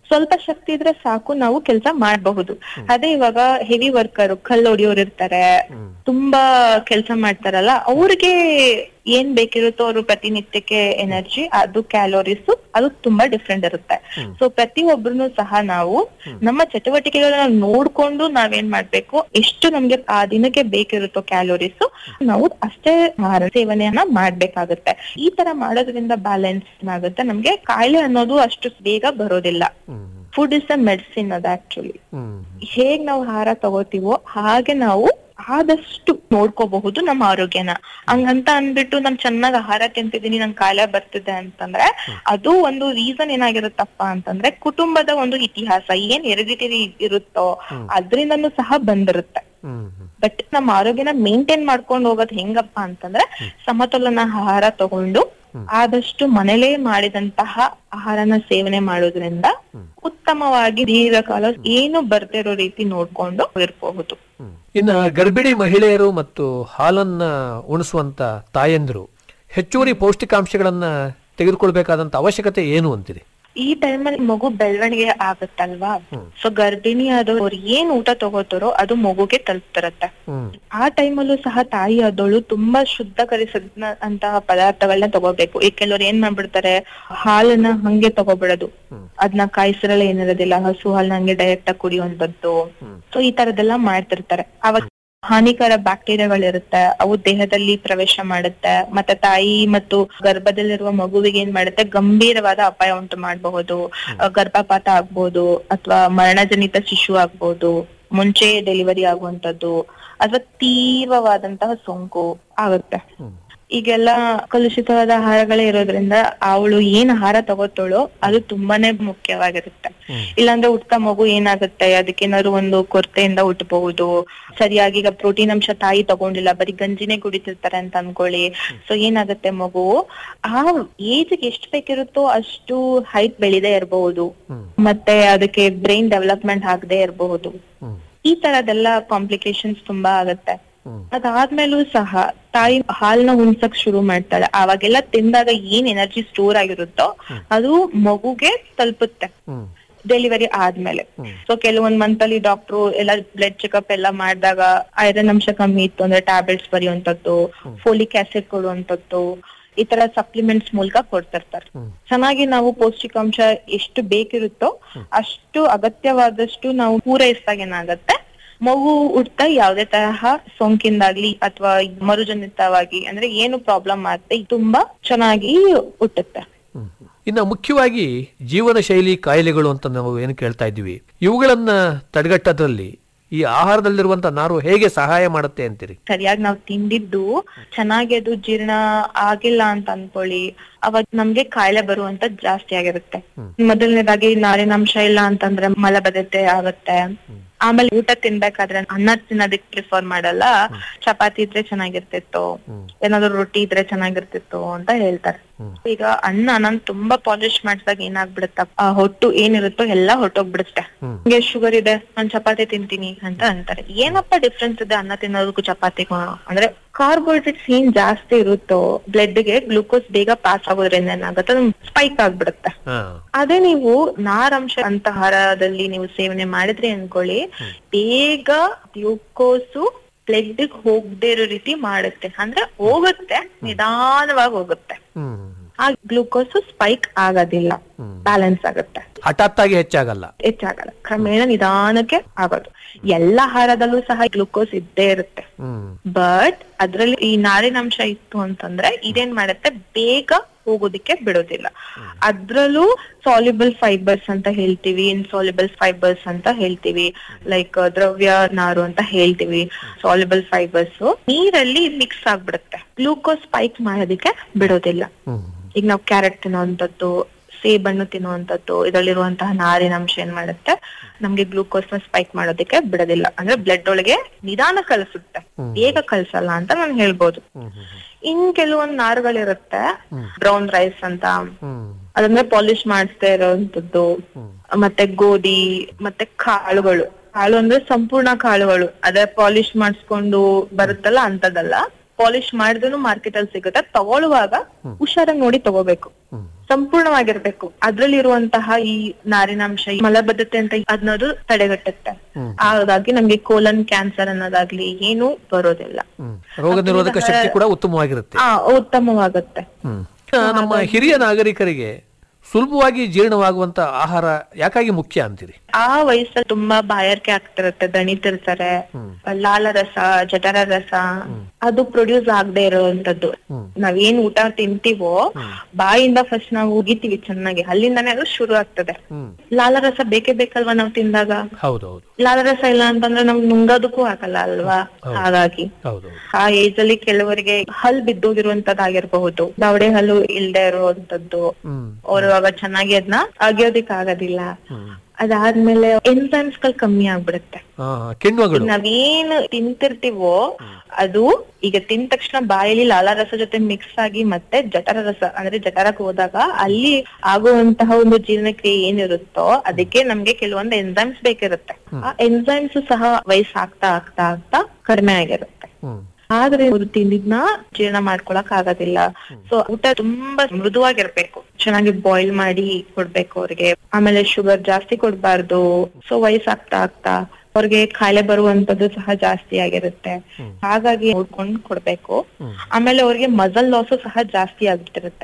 ಸ್ವಲ್ಪ ಶಕ್ತಿ ಇದ್ರೆ ಸಾಕು ನಾವು ಕೆಲಸ ಮಾಡಬಹುದು ಅದೇ ಇವಾಗ ಹೆವಿ ವರ್ಕರ್ ಕಲ್ಲು ಹೊಡಿಯೋರು ಇರ್ತಾರೆ ತುಂಬಾ ಕೆಲಸ ಮಾಡ್ತಾರಲ್ಲ ಅವ್ರಿಗೆ ಏನ್ ಬೇಕಿರುತ್ತೋ ಅವ್ರು ಪ್ರತಿನಿತ್ಯಕ್ಕೆ ಎನರ್ಜಿ ಅದು ಕ್ಯಾಲೋರೀಸ್ ಅದು ತುಂಬಾ ಡಿಫ್ರೆಂಟ್ ಇರುತ್ತೆ ಸೊ ಪ್ರತಿಯೊಬ್ಬರನ್ನು ಸಹ ನಾವು ನಮ್ಮ ಚಟುವಟಿಕೆಗಳನ್ನ ನೋಡ್ಕೊಂಡು ನಾವೇನ್ ಮಾಡ್ಬೇಕು ಎಷ್ಟು ನಮ್ಗೆ ಆ ದಿನಕ್ಕೆ ಬೇಕಿರುತ್ತೋ ಕ್ಯಾಲೋರೀಸ್ ನಾವು ಅಷ್ಟೇ ಆಹಾರ ಸೇವನೆಯನ್ನ ಮಾಡ್ಬೇಕಾಗುತ್ತೆ ಈ ತರ ಮಾಡೋದ್ರಿಂದ ಬ್ಯಾಲೆನ್ಸ್ ಏನಾಗುತ್ತೆ ನಮ್ಗೆ ಕಾಯಿಲೆ ಅನ್ನೋದು ಅಷ್ಟು ಬೇಗ ಬರೋದಿಲ್ಲ ಫುಡ್ ಇಸ್ ದ ಮೆಡಿಸಿನ್ ಅದು ಆಕ್ಚುಲಿ ಹೇಗ್ ನಾವು ಆಹಾರ ತಗೋತೀವೋ ಹಾಗೆ ನಾವು ಆದಷ್ಟು ನೋಡ್ಕೋಬಹುದು ನಮ್ಮ ಆರೋಗ್ಯನ ಹಂಗಂತ ಅಂದ್ಬಿಟ್ಟು ನಾನ್ ಚೆನ್ನಾಗ್ ಆಹಾರ ತಿಂತಿದೀನಿ ನನ್ ಕಾಯಿಲೆ ಬರ್ತಿದೆ ಅಂತಂದ್ರೆ ಅದು ಒಂದು ರೀಸನ್ ಏನಾಗಿರುತ್ತಪ್ಪ ಅಂತಂದ್ರೆ ಕುಟುಂಬದ ಒಂದು ಇತಿಹಾಸ ಏನ್ ಹೆರಿಡಿಟರಿ ಇರುತ್ತೋ ಅದ್ರಿಂದನೂ ಸಹ ಬಂದಿರುತ್ತೆ ಬಟ್ ನಮ್ಮ ಆರೋಗ್ಯನ ಮೇಂಟೈನ್ ಮಾಡ್ಕೊಂಡು ಹೋಗೋದ್ ಹೆಂಗಪ್ಪ ಅಂತಂದ್ರೆ ಸಮತೋಲನ ಆಹಾರ ತಗೊಂಡು ಆದಷ್ಟು ಮನೇಲೇ ಮಾಡಿದಂತಹ ಆಹಾರನ ಸೇವನೆ ಮಾಡೋದ್ರಿಂದ ಉತ್ತಮವಾಗಿ ದೀರ್ಘಕಾಲ ಏನು ಬರ್ದೇ ಇರೋ ರೀತಿ ನೋಡ್ಕೊಂಡು ಇರಬಹುದು ಇನ್ನು ಗರ್ಭಿಣಿ ಮಹಿಳೆಯರು ಮತ್ತು ಹಾಲನ್ನ ಉಣಿಸುವಂತ ತಾಯಂದಿರು ಹೆಚ್ಚುವರಿ ಪೌಷ್ಟಿಕಾಂಶಗಳನ್ನ ತೆಗೆದುಕೊಳ್ಬೇಕಾದಂತ ಅವಶ್ಯಕತೆ ಏನು ಅಂತೀರಿ ಈ ಟೈಮಲ್ಲಿ ಮಗು ಬೆಳವಣಿಗೆ ಆಗುತ್ತಲ್ವಾ ಸೊ ಗರ್ಭಿಣಿ ಆದವ್ರು ಅವ್ರು ಏನ್ ಊಟ ತಗೋತಾರೋ ಅದು ಮಗುಗೆ ತಲುಪ್ತಿರತ್ತೆ ಆ ಟೈಮಲ್ಲೂ ಸಹ ತಾಯಿ ಆದವಳು ತುಂಬಾ ಶುದ್ಧಕರಿಸಿದ ಅಂತಹ ಪದಾರ್ಥಗಳನ್ನ ತಗೋಬೇಕು ಈ ಕೆಲವ್ರು ಏನ್ ಮಾಡ್ಬಿಡ್ತಾರೆ ಹಾಲನ್ನ ಹಂಗೆ ತಗೋಬಿಡೋದು ಅದನ್ನ ಕಾಯಿಸಿರಲ್ಲ ಏನಿರೋದಿಲ್ಲ ಹಸು ಹಾಲ್ನ ಹಂಗೆ ಡೈರೆಕ್ಟ್ ಆಗಿ ಕುಡಿಯುವಂತದ್ದು ಸೊ ಈ ತರದೆಲ್ಲ ಮಾಡ್ತಿರ್ತಾರೆ ಅವಾಗ ಹಾನಿಕರ ಬ್ಯಾಕ್ಟೀರಿಯಾಗಳಿರುತ್ತೆ ಅವು ದೇಹದಲ್ಲಿ ಪ್ರವೇಶ ಮಾಡುತ್ತೆ ಮತ್ತೆ ತಾಯಿ ಮತ್ತು ಗರ್ಭದಲ್ಲಿರುವ ಮಗುವಿಗೆ ಏನ್ ಮಾಡುತ್ತೆ ಗಂಭೀರವಾದ ಅಪಾಯ ಉಂಟು ಮಾಡಬಹುದು ಗರ್ಭಪಾತ ಆಗ್ಬೋದು ಅಥವಾ ಮರಣಜನಿತ ಶಿಶು ಆಗ್ಬೋದು ಮುಂಚೆ ಡೆಲಿವರಿ ಆಗುವಂತದ್ದು ಅಥವಾ ತೀವ್ರವಾದಂತಹ ಸೋಂಕು ಆಗುತ್ತೆ ಈಗೆಲ್ಲ ಕಲುಷಿತವಾದ ಆಹಾರಗಳೇ ಇರೋದ್ರಿಂದ ಅವಳು ಏನ್ ಆಹಾರ ತಗೋತಾಳೋ ಅದು ತುಂಬಾನೇ ಮುಖ್ಯವಾಗಿರುತ್ತೆ ಇಲ್ಲಾಂದ್ರೆ ಹುಟ್ಟ ಮಗು ಏನಾಗುತ್ತೆ ಅದಕ್ಕೇನಾದ್ರು ಒಂದು ಕೊರತೆಯಿಂದ ಹುಟ್ಟಬಹುದು ಸರಿಯಾಗಿ ಈಗ ಪ್ರೋಟೀನ್ ಅಂಶ ತಾಯಿ ತಗೊಂಡಿಲ್ಲ ಬರೀ ಗಂಜಿನೇ ಕುಡಿತಿರ್ತಾರೆ ಅಂತ ಅನ್ಕೊಳ್ಳಿ ಸೊ ಏನಾಗುತ್ತೆ ಮಗು ಆ ಏಜ್ ಎಷ್ಟು ಬೇಕಿರುತ್ತೋ ಅಷ್ಟು ಹೈಟ್ ಬೆಳಿದೇ ಇರಬಹುದು ಮತ್ತೆ ಅದಕ್ಕೆ ಬ್ರೈನ್ ಡೆವಲಪ್ಮೆಂಟ್ ಆಗದೆ ಇರಬಹುದು ಈ ತರದೆಲ್ಲ ಕಾಂಪ್ಲಿಕೇಶನ್ಸ್ ತುಂಬಾ ಆಗತ್ತೆ ಅದಾದ್ಮೇಲೂ ಸಹ ತಾಯಿ ಹಾಲ್ನ ಉಣ್ಸಕ್ ಶುರು ಮಾಡ್ತಾಳೆ ಅವಾಗೆಲ್ಲ ತಿಂದಾಗ ಏನ್ ಎನರ್ಜಿ ಸ್ಟೋರ್ ಆಗಿರುತ್ತೋ ಅದು ಮಗುಗೆ ತಲುಪುತ್ತೆ ಡೆಲಿವರಿ ಆದ್ಮೇಲೆ ಸೊ ಕೆಲವೊಂದ್ ಮಂತ್ ಅಲ್ಲಿ ಡಾಕ್ಟ್ರು ಎಲ್ಲ ಬ್ಲಡ್ ಚೆಕಪ್ ಎಲ್ಲ ಮಾಡಿದಾಗ ಐರನ್ ಅಂಶ ಕಮ್ಮಿ ಇತ್ತು ಅಂದ್ರೆ ಟ್ಯಾಬ್ಲೆಟ್ಸ್ ಬರೆಯುವಂತದ್ದು ಫೋಲಿಕ್ ಆಸಿಡ್ ಕೊಡುವಂತದ್ದು ಈ ತರ ಸಪ್ಲಿಮೆಂಟ್ಸ್ ಮೂಲಕ ಕೊಡ್ತಿರ್ತಾರೆ ಚೆನ್ನಾಗಿ ನಾವು ಪೌಷ್ಟಿಕಾಂಶ ಎಷ್ಟು ಬೇಕಿರುತ್ತೋ ಅಷ್ಟು ಅಗತ್ಯವಾದಷ್ಟು ನಾವು ಪೂರೈಸಿದಾಗ ಏನಾಗತ್ತೆ ಮಗು ಹುಟ್ಟ ಯಾವ್ದೇ ತರಹ ಸೋಂಕಿಂದಾಗ್ಲಿ ಅಥವಾ ಮರುಜನಿತವಾಗಿ ಅಂದ್ರೆ ಏನು ಪ್ರಾಬ್ಲಮ್ ಆಗುತ್ತೆ ತುಂಬಾ ಚೆನ್ನಾಗಿ ಹುಟ್ಟುತ್ತೆ ಇನ್ನು ಮುಖ್ಯವಾಗಿ ಜೀವನ ಶೈಲಿ ಕಾಯಿಲೆಗಳು ಅಂತ ನಾವು ಏನು ಕೇಳ್ತಾ ಇದ್ದೀವಿ ಇವುಗಳನ್ನ ತಡೆಗಟ್ಟೋದ್ರಲ್ಲಿ ಈ ಆಹಾರದಲ್ಲಿರುವಂತ ನಾರು ಹೇಗೆ ಸಹಾಯ ಮಾಡುತ್ತೆ ಅಂತೀರಿ ಸರಿಯಾಗಿ ನಾವು ತಿಂದಿದ್ದು ಚೆನ್ನಾಗಿ ಅದು ಜೀರ್ಣ ಆಗಿಲ್ಲ ಅಂತ ಅನ್ಕೊಳ್ಳಿ ಅವಾಗ ನಮ್ಗೆ ಕಾಯಿಲೆ ಬರುವಂತ ಜಾಸ್ತಿ ಆಗಿರುತ್ತೆ ಮೊದಲನೇದಾಗಿ ನಾರಿನಾಂಶ ಇಲ್ಲ ಅಂತಂದ್ರೆ ಮಲಬದ್ಧತೆ ಆಗುತ್ತೆ ಆಮೇಲೆ ಊಟ ತಿನ್ಬೇಕಾದ್ರೆ ಅನ್ನ ತಿನ್ನೋದಕ್ ಪ್ರಿಫರ್ ಮಾಡಲ್ಲ ಚಪಾತಿ ಇದ್ರೆ ಚೆನ್ನಾಗಿರ್ತಿತ್ತು ಏನಾದ್ರು ರೊಟ್ಟಿ ಇದ್ರೆ ಚೆನ್ನಾಗಿರ್ತಿತ್ತು ಅಂತ ಹೇಳ್ತಾರೆ ಈಗ ಅನ್ನ ನಾನ್ ತುಂಬಾ ಪಾಲಿಶ್ ಮಾಡ್ದಾಗ ಏನಾಗ್ಬಿಡುತ್ತಪ್ಪ ಆ ಹೊಟ್ಟು ಏನಿರುತ್ತೋ ಎಲ್ಲಾ ಹೊಟ್ಟೋಗ್ಬಿಡುತ್ತೆ ನಿಮ್ಗೆ ಶುಗರ್ ಇದೆ ನಾನ್ ಚಪಾತಿ ತಿಂತೀನಿ ಅಂತ ಅಂತಾರೆ ಏನಪ್ಪ ಡಿಫ್ರೆನ್ಸ್ ಇದೆ ಅನ್ನ ತಿನ್ನೋದಕ್ಕೂ ಚಪಾತಿಗೂ ಅಂದ್ರೆ ಕಾರ್ಬೋಹೈಡ್ರೇಟ್ಸ್ ಏನ್ ಜಾಸ್ತಿ ಇರುತ್ತೋ ಬ್ಲಡ್ ಗೆ ಗ್ಲೂಕೋಸ್ ಬೇಗ ಪಾಸ್ ಆಗೋದ್ರಿಂದ ಏನಾಗುತ್ತೆ ಅದು ಸ್ಪೈಕ್ ಆಗ್ಬಿಡುತ್ತೆ ಅದೇ ನೀವು ನಾರಂಶ ಅಂತ ಆಹಾರದಲ್ಲಿ ನೀವು ಸೇವನೆ ಮಾಡಿದ್ರಿ ಅನ್ಕೊಳ್ಳಿ ಬೇಗ ಗ್ಲೂಕೋಸು ಬ್ಲಡ್ ಹೋಗದೆ ಇರೋ ರೀತಿ ಮಾಡುತ್ತೆ ಅಂದ್ರೆ ಹೋಗುತ್ತೆ ನಿಧಾನವಾಗಿ ಹೋಗುತ್ತೆ ಆ ಗ್ಲೂಕೋಸ್ ಸ್ಪೈಕ್ ಆಗೋದಿಲ್ಲ ಬ್ಯಾಲೆನ್ಸ್ ಆಗುತ್ತೆ ಹಠಾತ್ತಾಗಿ ಹೆಚ್ಚಾಗಲ್ಲ ಹೆಚ್ಚಾಗಲ್ಲ ಕ್ರಮೇಣ ನಿಧಾನಕ್ಕೆ ಆಗೋದು ಎಲ್ಲಾ ಆಹಾರದಲ್ಲೂ ಸಹ ಗ್ಲೂಕೋಸ್ ಇದ್ದೇ ಇರುತ್ತೆ ಬಟ್ ಅದ್ರಲ್ಲಿ ಈ ನಾರಿನಾಂಶ ಇತ್ತು ಅಂತಂದ್ರೆ ಇದೇನ್ ಮಾಡುತ್ತೆ ಬೇಗ ಹೋಗೋದಿಕ್ಕೆ ಬಿಡೋದಿಲ್ಲ ಅದ್ರಲ್ಲೂ ಸಾಲ್ಯುಬಲ್ ಫೈಬರ್ಸ್ ಅಂತ ಹೇಳ್ತೀವಿ ಇನ್ಸಾಲ್ಯುಬಲ್ ಫೈಬರ್ಸ್ ಅಂತ ಹೇಳ್ತೀವಿ ಲೈಕ್ ದ್ರವ್ಯ ನಾರು ಅಂತ ಹೇಳ್ತೀವಿ ಸಾಲ್ಯುಬಲ್ ಫೈಬರ್ಸ್ ನೀರಲ್ಲಿ ಮಿಕ್ಸ್ ಆಗ್ಬಿಡುತ್ತೆ ಗ್ಲೂಕೋಸ್ ಸ್ಪೈಕ್ ಮಾಡೋದಿಕ್ಕೆ ಬಿಡೋದಿಲ್ಲ ಈಗ ನಾವು ಕ್ಯಾರೆಟ್ ತಿನ್ನೋಂಥದ್ದು ಸೇಬಣ್ಣು ತಿನ್ನುವಂಥದ್ದು ಇದರಲ್ಲಿರುವಂತಹ ನಾರಿನಾಂಶ ಏನ್ ಮಾಡುತ್ತೆ ನಮ್ಗೆ ಗ್ಲೂಕೋಸ್ ನ ಸ್ಪೈಕ್ ಮಾಡೋದಕ್ಕೆ ಬಿಡೋದಿಲ್ಲ ಅಂದ್ರೆ ಬ್ಲಡ್ ಒಳಗೆ ನಿಧಾನ ಕಳಿಸುತ್ತೆ ಬೇಗ ಕಳ್ಸಲ್ಲ ಅಂತ ನಾನು ಹೇಳ್ಬೋದು ಇನ್ ಕೆಲವೊಂದ್ ನಾರುಗಳಿರುತ್ತೆ ಬ್ರೌನ್ ರೈಸ್ ಅಂತ ಅದಂದ್ರೆ ಪಾಲಿಶ್ ಮಾಡಿಸ್ತಾ ಇರೋಂಥದ್ದು ಮತ್ತೆ ಗೋಧಿ ಮತ್ತೆ ಕಾಳುಗಳು ಕಾಳು ಅಂದ್ರೆ ಸಂಪೂರ್ಣ ಕಾಳುಗಳು ಅದೇ ಪಾಲಿಶ್ ಮಾಡಿಸ್ಕೊಂಡು ಬರುತ್ತಲ್ಲ ಅಂತದಲ್ಲ ಪಾಲಿಶ್ ಮಾಡಿದ್ರು ಮಾರ್ಕೆಟ್ ಅಲ್ಲಿ ಸಿಗುತ್ತೆ ತಗೊಳ್ಳುವಾಗ ಹುಷಾರಾಗಿ ನೋಡಿ ತಗೋಬೇಕು ಸಂಪೂರ್ಣವಾಗಿರ್ಬೇಕು ಅದ್ರಲ್ಲಿರುವಂತಹ ಈ ನಾರಿನಾಂಶ ಈ ಮಲಬದ್ಧತೆ ಅಂತ ಅನ್ನೋದು ತಡೆಗಟ್ಟುತ್ತೆ ಹಾಗಾಗಿ ನಮ್ಗೆ ಕೋಲನ್ ಕ್ಯಾನ್ಸರ್ ಅನ್ನೋದಾಗ್ಲಿ ಏನು ಬರೋದಿಲ್ಲ ರೋಗ ನಿರೋಧಕ ಶಕ್ತಿ ಕೂಡ ಉತ್ತಮವಾಗಿರುತ್ತೆ ಆ ಉತ್ತಮವಾಗುತ್ತೆ ಹ್ಮ್. ಆ, ನಮ್ಮ ಹಿರಿಯ ನಾಗರಿಕರಿಗೆ ಸುಲಭವಾಗಿ ಜೀರ್ಣವಾಗುವಂತ ಆಹಾರ ಯಾಕಾಗಿ ಮುಖ್ಯ ಅಂತೀರಿ ಆ ವಯಸ್ಸಲ್ಲಿ ತುಂಬಾ ಬಾಯಾರಿಕೆ ಆಗ್ತಿರುತ್ತೆ ದಣಿತಿರ್ತಾರೆ ಲಾಲರಸ ಜಠರ ರಸ ಅದು ಪ್ರೊಡ್ಯೂಸ್ ಆಗದೆ ಇರುವಂತದ್ದು ನಾವೇನ್ ಊಟ ತಿಂತೀವೋ ಬಾಯಿಂದ ಫಸ್ಟ್ ನಾವು ಉಗಿತೀವಿ ಚೆನ್ನಾಗಿ ಅಲ್ಲಿಂದಾನೇ ಅದು ಶುರು ಆಗ್ತದೆ ಲಾಲರಸ ಬೇಕೇ ಬೇಕಲ್ವಾ ನಾವು ತಿಂದಾಗ ಹೌದೌದು ಲಾಲರಸ ಇಲ್ಲ ಅಂತಂದ್ರೆ ನಮ್ಗೆ ನುಂಗೋದಕ್ಕೂ ಆಗಲ್ಲ ಅಲ್ವಾ ಹಾಗಾಗಿ ಹೌದು ಆ ಏಜ್ ಅಲ್ಲಿ ಕೆಲವರಿಗೆ ಹಲ್ ಬಿದ್ದೋಗಿರುವಂತದ್ದಾಗಿರ್ಬಹುದು ದವಡೆ ಹಲ್ಲು ಇಲ್ದೇ ಇರುವಂತದ್ದು ಅವ್ರು ಅವಾಗ ಚೆನ್ನಾಗಿ ಅದನ್ನ ಅಗಿಯೋದಿಕ್ ಆಗೋದಿಲ್ಲ ಅದಾದ್ಮೇಲೆ ಎನ್ಸೈಮ್ಸ್ ಗಳು ಕಮ್ಮಿ ಆಗ್ಬಿಡುತ್ತೆ ಆ, ಕಿಣ್ವಗಳು ನಾವೇನ್ ತಿಂತಿರ್ತೀವೋ ಅದು ಈಗ ತಿಂದ ತಕ್ಷಣ ಬಾಯಲ್ಲಿ ಲಾಲಾರಸ ಜೊತೆ ಮಿಕ್ಸ್ ಆಗಿ ಮತ್ತೆ ಜಠರ ರಸ ಅಂದ್ರೆ ಜಠರಕ್ಕೆ ಹೋದಾಗ ಅಲ್ಲಿ ಆಗುವಂತಹ ಒಂದು ಜೀರ್ಣಕ್ರಿಯೆ ಏನಿರುತ್ತೋ ಅದಕ್ಕೆ ನಮ್ಗೆ ಕೆಲವೊಂದು ಎನ್ಸೈಮ್ಸ್ ಬೇಕಿರುತ್ತೆ ಆ ಎನ್ಸೈಮ್ಸ್ ಸಹ ವಯಸ್ಸಾಗ್ತಾ ಆಗ್ತಾ ಆಗ್ತಾ ಕಡಿಮೆ ಆಗಿರುತ್ತೆ ಆದ್ರೆ ಅವ್ರು ತಿಂದಿದ್ನ ಜೀರ್ಣ ಮಾಡ್ಕೊಳಕ್ ಆಗೋದಿಲ್ಲ ಸೊ ಊಟ ತುಂಬಾ ಮೃದುವಾಗಿರ್ಬೇಕು ಚೆನ್ನಾಗಿ ಬಾಯ್ಲ್ ಮಾಡಿ ಕೊಡ್ಬೇಕು ಅವ್ರಿಗೆ ಆಮೇಲೆ ಶುಗರ್ ಜಾಸ್ತಿ ಕೊಡ್ಬಾರ್ದು ಸೊ ವಯಸ್ಸಾಗ್ತಾ ಆಗ್ತಾ ಅವ್ರಿಗೆ ಕಾಯಿಲೆ ಬರುವಂತದ್ದು ಸಹ ಜಾಸ್ತಿ ಆಗಿರುತ್ತೆ ಹಾಗಾಗಿ ನೋಡ್ಕೊಂಡ್ ಕೊಡ್ಬೇಕು ಆಮೇಲೆ ಅವ್ರಿಗೆ ಮಸಲ್ ಲಾಸು ಸಹ ಜಾಸ್ತಿ ಆಗ್ಬಿಟ್ಟಿರುತ್ತೆ